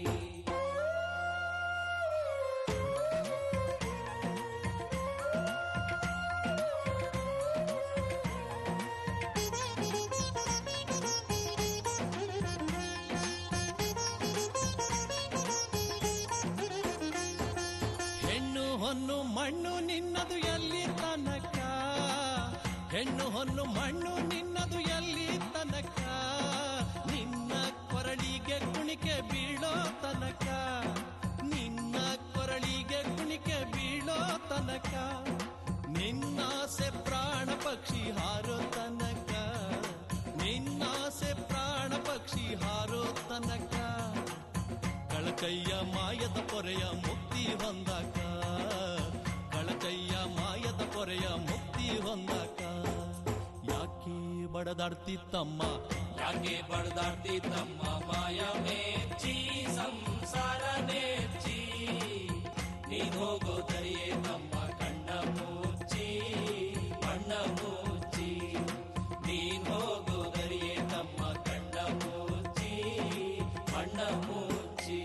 ಹೆಣ್ಣು ಹೊನ್ನು ಮಣ್ಣು ನಿನ್ನದು ಎಲ್ಲಿ ತನಕ ಹೆಣ್ಣು ಹೊನ್ನು ಮಣ್ಣು ನಿನ್ನದು ಎಲ್ಲಿ ತನಕ ನಿನ್ನ ಕೊರಳಿಗೆ ಕುಣಿಕೆ ಬೀಳೋ ತನಕ ನಿನ್ನ ಕೊರಳಿಗೆ ಕುಣಿಕೆ ಬೀಳೋ ತನಕ ನಿನ್ನಾಸೆ ಪ್ರಾಣ ಪಕ್ಷಿ ಹಾರೋ ತನಕ ನಿನ್ನಾಸೆ ಪ್ರಾಣ ಪಕ್ಷಿ ಹಾರೋ ತನಕ ಕಳಕಯ್ಯ ಮಾಯದ ಪೊರೆಯ ಮುಕ್ತಿ ಹೊಂದಾಕ ಕಳಕಯ್ಯ ಮಾಯದ ಪೊರೆಯ ಮುಕ್ತಿ ಹೊಂದಾಕ ಯಾಕೆ ಬಡದಾಡ್ತಿತ್ತಮ್ಮ ಯಾಕೆ ಬಡದಾಡ್ತಿತ್ತಮ್ಮ ಮಾಯ ಮೇಚ್ಚಿ ಸಂಸಾರ ನೆಚ್ಚಿ ನೀನ್ ಹೋಗೋ ದರಿಯೇ ತಮ್ಮ ಕಣ್ಣ ಮುಚ್ಚಿ ಕಣ್ಣ ಮುಚ್ಚಿ ನೀನ್ ಹೋಗೋ ದರಿಯೇ ತಮ್ಮ ಕಣ್ಣ ಮುಚ್ಚಿ ಕಣ್ಣ ಮುಚ್ಚಿ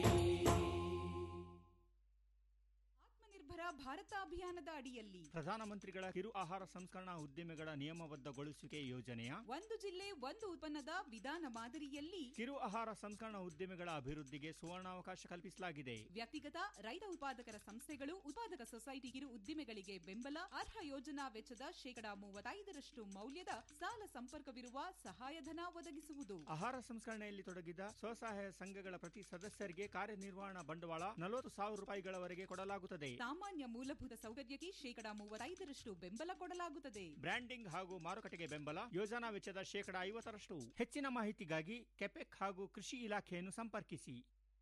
ನಿರ್ಭರ ಭಾರತ ಅಭಿಯಾನದ ಅಡಿಯಲ್ಲಿ ಪ್ರಧಾನಮಂತ್ರಿಗಳ ಕಿರು ಆಹಾರ ಸಂಸ್ಕರಣಾ ಉದ್ದಿಮೆಗಳ ನಿಯಮಬದ್ಧಗೊಳಿಸುವಿಕೆ ಯೋಜನೆಯ ಒಂದು ಜಿಲ್ಲೆ ಒಂದು ಉತ್ಪನ್ನದ ವಿಧಾನ ಮಾದರಿಯಲ್ಲಿ ಕಿರು ಆಹಾರ ಸಂಸ್ಕರಣಾ ಉದ್ದಿಮೆಗಳ ಅಭಿವೃದ್ಧಿಗೆ ಸುವರ್ಣಾವಕಾಶ ಕಲ್ಪಿಸಲಾಗಿದೆ ವ್ಯಕ್ತಿಗತ ರೈತ ಉತ್ಪಾದಕರ ಸಂಸ್ಥೆಗಳು ಉತ್ಪಾದಕ ಸೊಸೈಟಿ ಕಿರು ಉದ್ದಿಮೆಗಳಿಗೆ ಬೆಂಬಲ ಅರ್ಹ ಯೋಜನಾ ವೆಚ್ಚದ ಶೇಕಡಾ ಮೂವತ್ತೈದರಷ್ಟು ಮೌಲ್ಯದ ಸಾಲ ಸಂಪರ್ಕವಿರುವ ಸಹಾಯಧನ ಒದಗಿಸುವುದು ಆಹಾರ ಸಂಸ್ಕರಣೆಯಲ್ಲಿ ತೊಡಗಿದ ಸ್ವಸಹಾಯ ಸಂಘಗಳ ಪ್ರತಿ ಸದಸ್ಯರಿಗೆ ಕಾರ್ಯನಿರ್ವಹಣಾ ಬಂಡವಾಳ ನಲವತ್ತು ಸಾವಿರ ರೂಪಾಯಿಗಳವರೆಗೆ ಕೊಡಲಾಗುತ್ತದೆ ಸಾಮಾನ್ಯ ಮೂಲಭೂತ ಸೌಕರ್ಯಕ್ಕೆ ಶೇಕಡಾ ಮೂವತ್ತೈದರಷ್ಟು ಬೆಂಬಲ ಕೊಡಲಾಗುತ್ತದೆ ಬ್ರ್ಯಾಂಡಿಂಗ್ ಹಾಗೂ ಮಾರುಕಟ್ಟೆಗೆ ಬೆಂಬಲ ಯೋಜನಾ ವೆಚ್ಚದ ಶೇಕಡಾ ಐವತ್ತರಷ್ಟು ಹೆಚ್ಚಿನ ಮಾಹಿತಿಗಾಗಿ ಕೆಪೆಕ್ ಹಾಗೂ ಕೃಷಿ ಇಲಾಖೆಯನ್ನು ಸಂಪರ್ಕಿಸಿ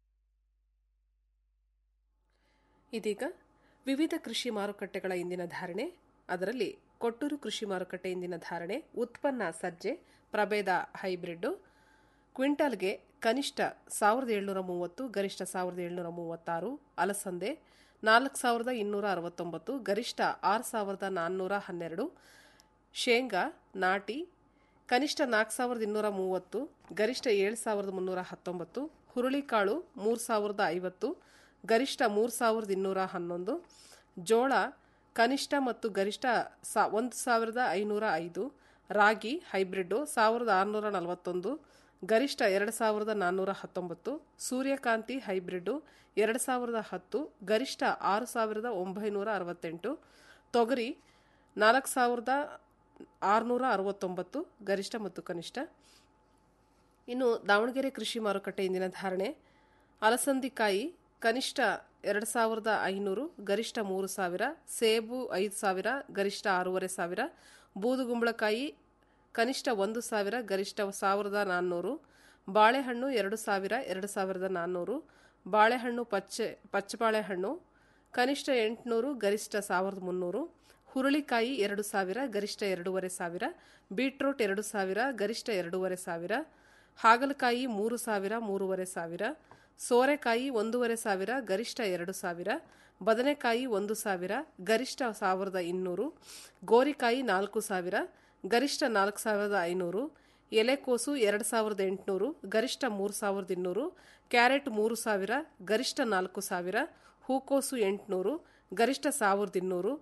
ಇದೀಗ ವಿವಿಧ ಕೃಷಿ ಮಾರುಕಟ್ಟೆಗಳ ಇಂದಿನ ಧಾರಣೆ ಅದರಲ್ಲಿ ಕೊಟ್ಟೂರು ಕೃಷಿ ಮಾರುಕಟ್ಟೆ ಇಂದಿನ ಧಾರಣೆ ಉತ್ಪನ್ನ ಸಜ್ಜೆ ಪ್ರಭೇದ ಹೈಬ್ರಿಡ್ ಕ್ವಿಂಟಾಲ್ಗೆ ಕನಿಷ್ಠ ಸಾವಿರದ ಏಳ್ನೂರ ಮೂವತ್ತು ಗರಿಷ್ಠ ಸಾವಿರದ ಏಳ್ನೂರ ಮೂವತ್ತಾರು ಅಲಸಂದೆ ನಾಲ್ಕು ಸಾವಿರದ ಇನ್ನೂರ ಅರವತ್ತೊಂಬತ್ತು ಗರಿಷ್ಠ ಆರು ಸಾವಿರದ ನಾನ್ನೂರ ಹನ್ನೆರಡು ಶೇಂಗಾ ನಾಟಿ ಕನಿಷ್ಠ ನಾಲ್ಕು ಸಾವಿರದ ಇನ್ನೂರ ಮೂವತ್ತು ಗರಿಷ್ಠ ಏಳು ಸಾವಿರದ ಮುನ್ನೂರ ಹತ್ತೊಂಬತ್ತು ಹುರುಳಿಕಾಳು ಮೂರು ಸಾವಿರದ ಐವತ್ತು ಗರಿಷ್ಠ ಮೂರು ಸಾವಿರದ ಇನ್ನೂರ ಹನ್ನೊಂದು ಜೋಳ ಕನಿಷ್ಠ ಮತ್ತು ಗರಿಷ್ಠ ಸಾ ಒಂದು ಸಾವಿರದ ಐನೂರ ಐದು ರಾಗಿ ಹೈಬ್ರಿಡ್ಡು ಸಾವಿರದ ಆರುನೂರ ನಲವತ್ತೊಂದು ಗರಿಷ್ಠ ಎರಡು ಸಾವಿರದ ನಾನ್ನೂರ ಹತ್ತೊಂಬತ್ತು ಸೂರ್ಯಕಾಂತಿ ಹೈಬ್ರಿಡ್ಡು ಎರಡು ಸಾವಿರದ ಹತ್ತು ಗರಿಷ್ಠ ಆರು ಸಾವಿರದ ಒಂಬೈನೂರ ಅರವತ್ತೆಂಟು ತೊಗರಿ ನಾಲ್ಕು ಸಾವಿರದ ಆರುನೂರ ಅರವತ್ತೊಂಬತ್ತು ಗರಿಷ್ಠ ಮತ್ತು ಕನಿಷ್ಠ ಇನ್ನು ದಾವಣಗೆರೆ ಕೃಷಿ ಮಾರುಕಟ್ಟೆ ಇಂದಿನ ಧಾರಣೆ ಅಲಸಂದಿಕಾಯಿ ಕನಿಷ್ಠ ಎರಡು ಸಾವಿರದ ಐನೂರು ಗರಿಷ್ಠ ಮೂರು ಸಾವಿರ ಸೇಬು ಐದು ಸಾವಿರ ಗರಿಷ್ಠ ಆರೂವರೆ ಸಾವಿರ ಬೂದುಗುಂಬಳಕಾಯಿ ಕನಿಷ್ಠ ಒಂದು ಸಾವಿರ ಗರಿಷ್ಠ ಸಾವಿರದ ನಾನ್ನೂರು ಬಾಳೆಹಣ್ಣು ಎರಡು ಸಾವಿರ ಎರಡು ಸಾವಿರದ ನಾನ್ನೂರು ಬಾಳೆಹಣ್ಣು ಪಚ್ಚೆ ಪಚ್ಚಬಾಳೆಹಣ್ಣು ಕನಿಷ್ಠ ಎಂಟುನೂರು ಗರಿಷ್ಠ ಸಾವಿರದ ಮುನ್ನೂರು ಹುರುಳಿಕಾಯಿ ಎರಡು ಸಾವಿರ ಗರಿಷ್ಠ ಎರಡೂವರೆ ಸಾವಿರ ಬೀಟ್ರೂಟ್ ಎರಡು ಸಾವಿರ ಗರಿಷ್ಠ ಎರಡೂವರೆ ಸಾವಿರ ಹಾಗಲಕಾಯಿ ಮೂರು ಸಾವಿರ ಮೂರುವರೆ ಸಾವಿರ ಸೋರೆಕಾಯಿ ಒಂದೂವರೆ ಸಾವಿರ ಗರಿಷ್ಠ ಎರಡು ಸಾವಿರ ಬದನೆಕಾಯಿ ಒಂದು ಸಾವಿರ ಗರಿಷ್ಠ ಸಾವಿರದ ಇನ್ನೂರು ಗೋರಿಕಾಯಿ ನಾಲ್ಕು ಸಾವಿರ ಗರಿಷ್ಠ ನಾಲ್ಕು ಸಾವಿರದ ಐನೂರು ಎಲೆಕೋಸು ಎರಡು ಸಾವಿರದ ಎಂಟುನೂರು ಗರಿಷ್ಠ ಮೂರು ಸಾವಿರದ ಇನ್ನೂರು ಕ್ಯಾರೆಟ್ ಮೂರು ಸಾವಿರ ಗರಿಷ್ಠ ನಾಲ್ಕು ಸಾವಿರ ಹೂಕೋಸು ಎಂಟುನೂರು ಗರಿಷ್ಠ ಸಾವಿರದ ಇನ್ನೂರು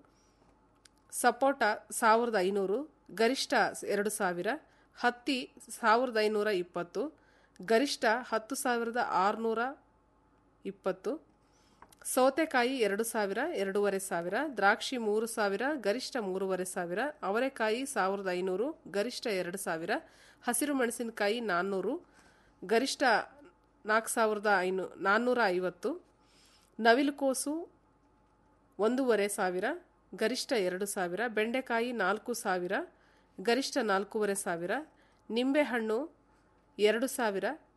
ಸಪೋಟ ಸಾವಿರದ ಐನೂರು ಗರಿಷ್ಠ ಎರಡು ಸಾವಿರ ಹತ್ತಿ ಸಾವಿರದ ಐನೂರ ಇಪ್ಪತ್ತು ಗರಿಷ್ಠ ಹತ್ತು ಸಾವಿರದ ಆರುನೂರ ಇಪ್ಪತ್ತು ಸೌತೆಕಾಯಿ ಎರಡು ಸಾವಿರ ಎರಡೂವರೆ ಸಾವಿರ ದ್ರಾಕ್ಷಿ ಮೂರು ಸಾವಿರ ಗರಿಷ್ಠ ಮೂರುವರೆ ಸಾವಿರ ಅವರೆಕಾಯಿ ಸಾವಿರದ ಐನೂರು ಗರಿಷ್ಠ ಎರಡು ಸಾವಿರ ಹಸಿರು ಮೆಣಸಿನಕಾಯಿ ನಾನ್ನೂರು ಗರಿಷ್ಠ ನಾಲ್ಕು ಸಾವಿರದ ಐನೂ ನಾನ್ನೂರ ಐವತ್ತು ನವಿಲುಕೋಸು ಒಂದೂವರೆ ಸಾವಿರ ಗರಿಷ್ಠ ಎರಡು ಸಾವಿರ ಬೆಂಡೆಕಾಯಿ ನಾಲ್ಕು ಸಾವಿರ ಗರಿಷ್ಠ ನಾಲ್ಕೂವರೆ ಸಾವಿರ ನಿಂಬೆಹಣ್ಣು ಎರಡು ಸಾವಿರ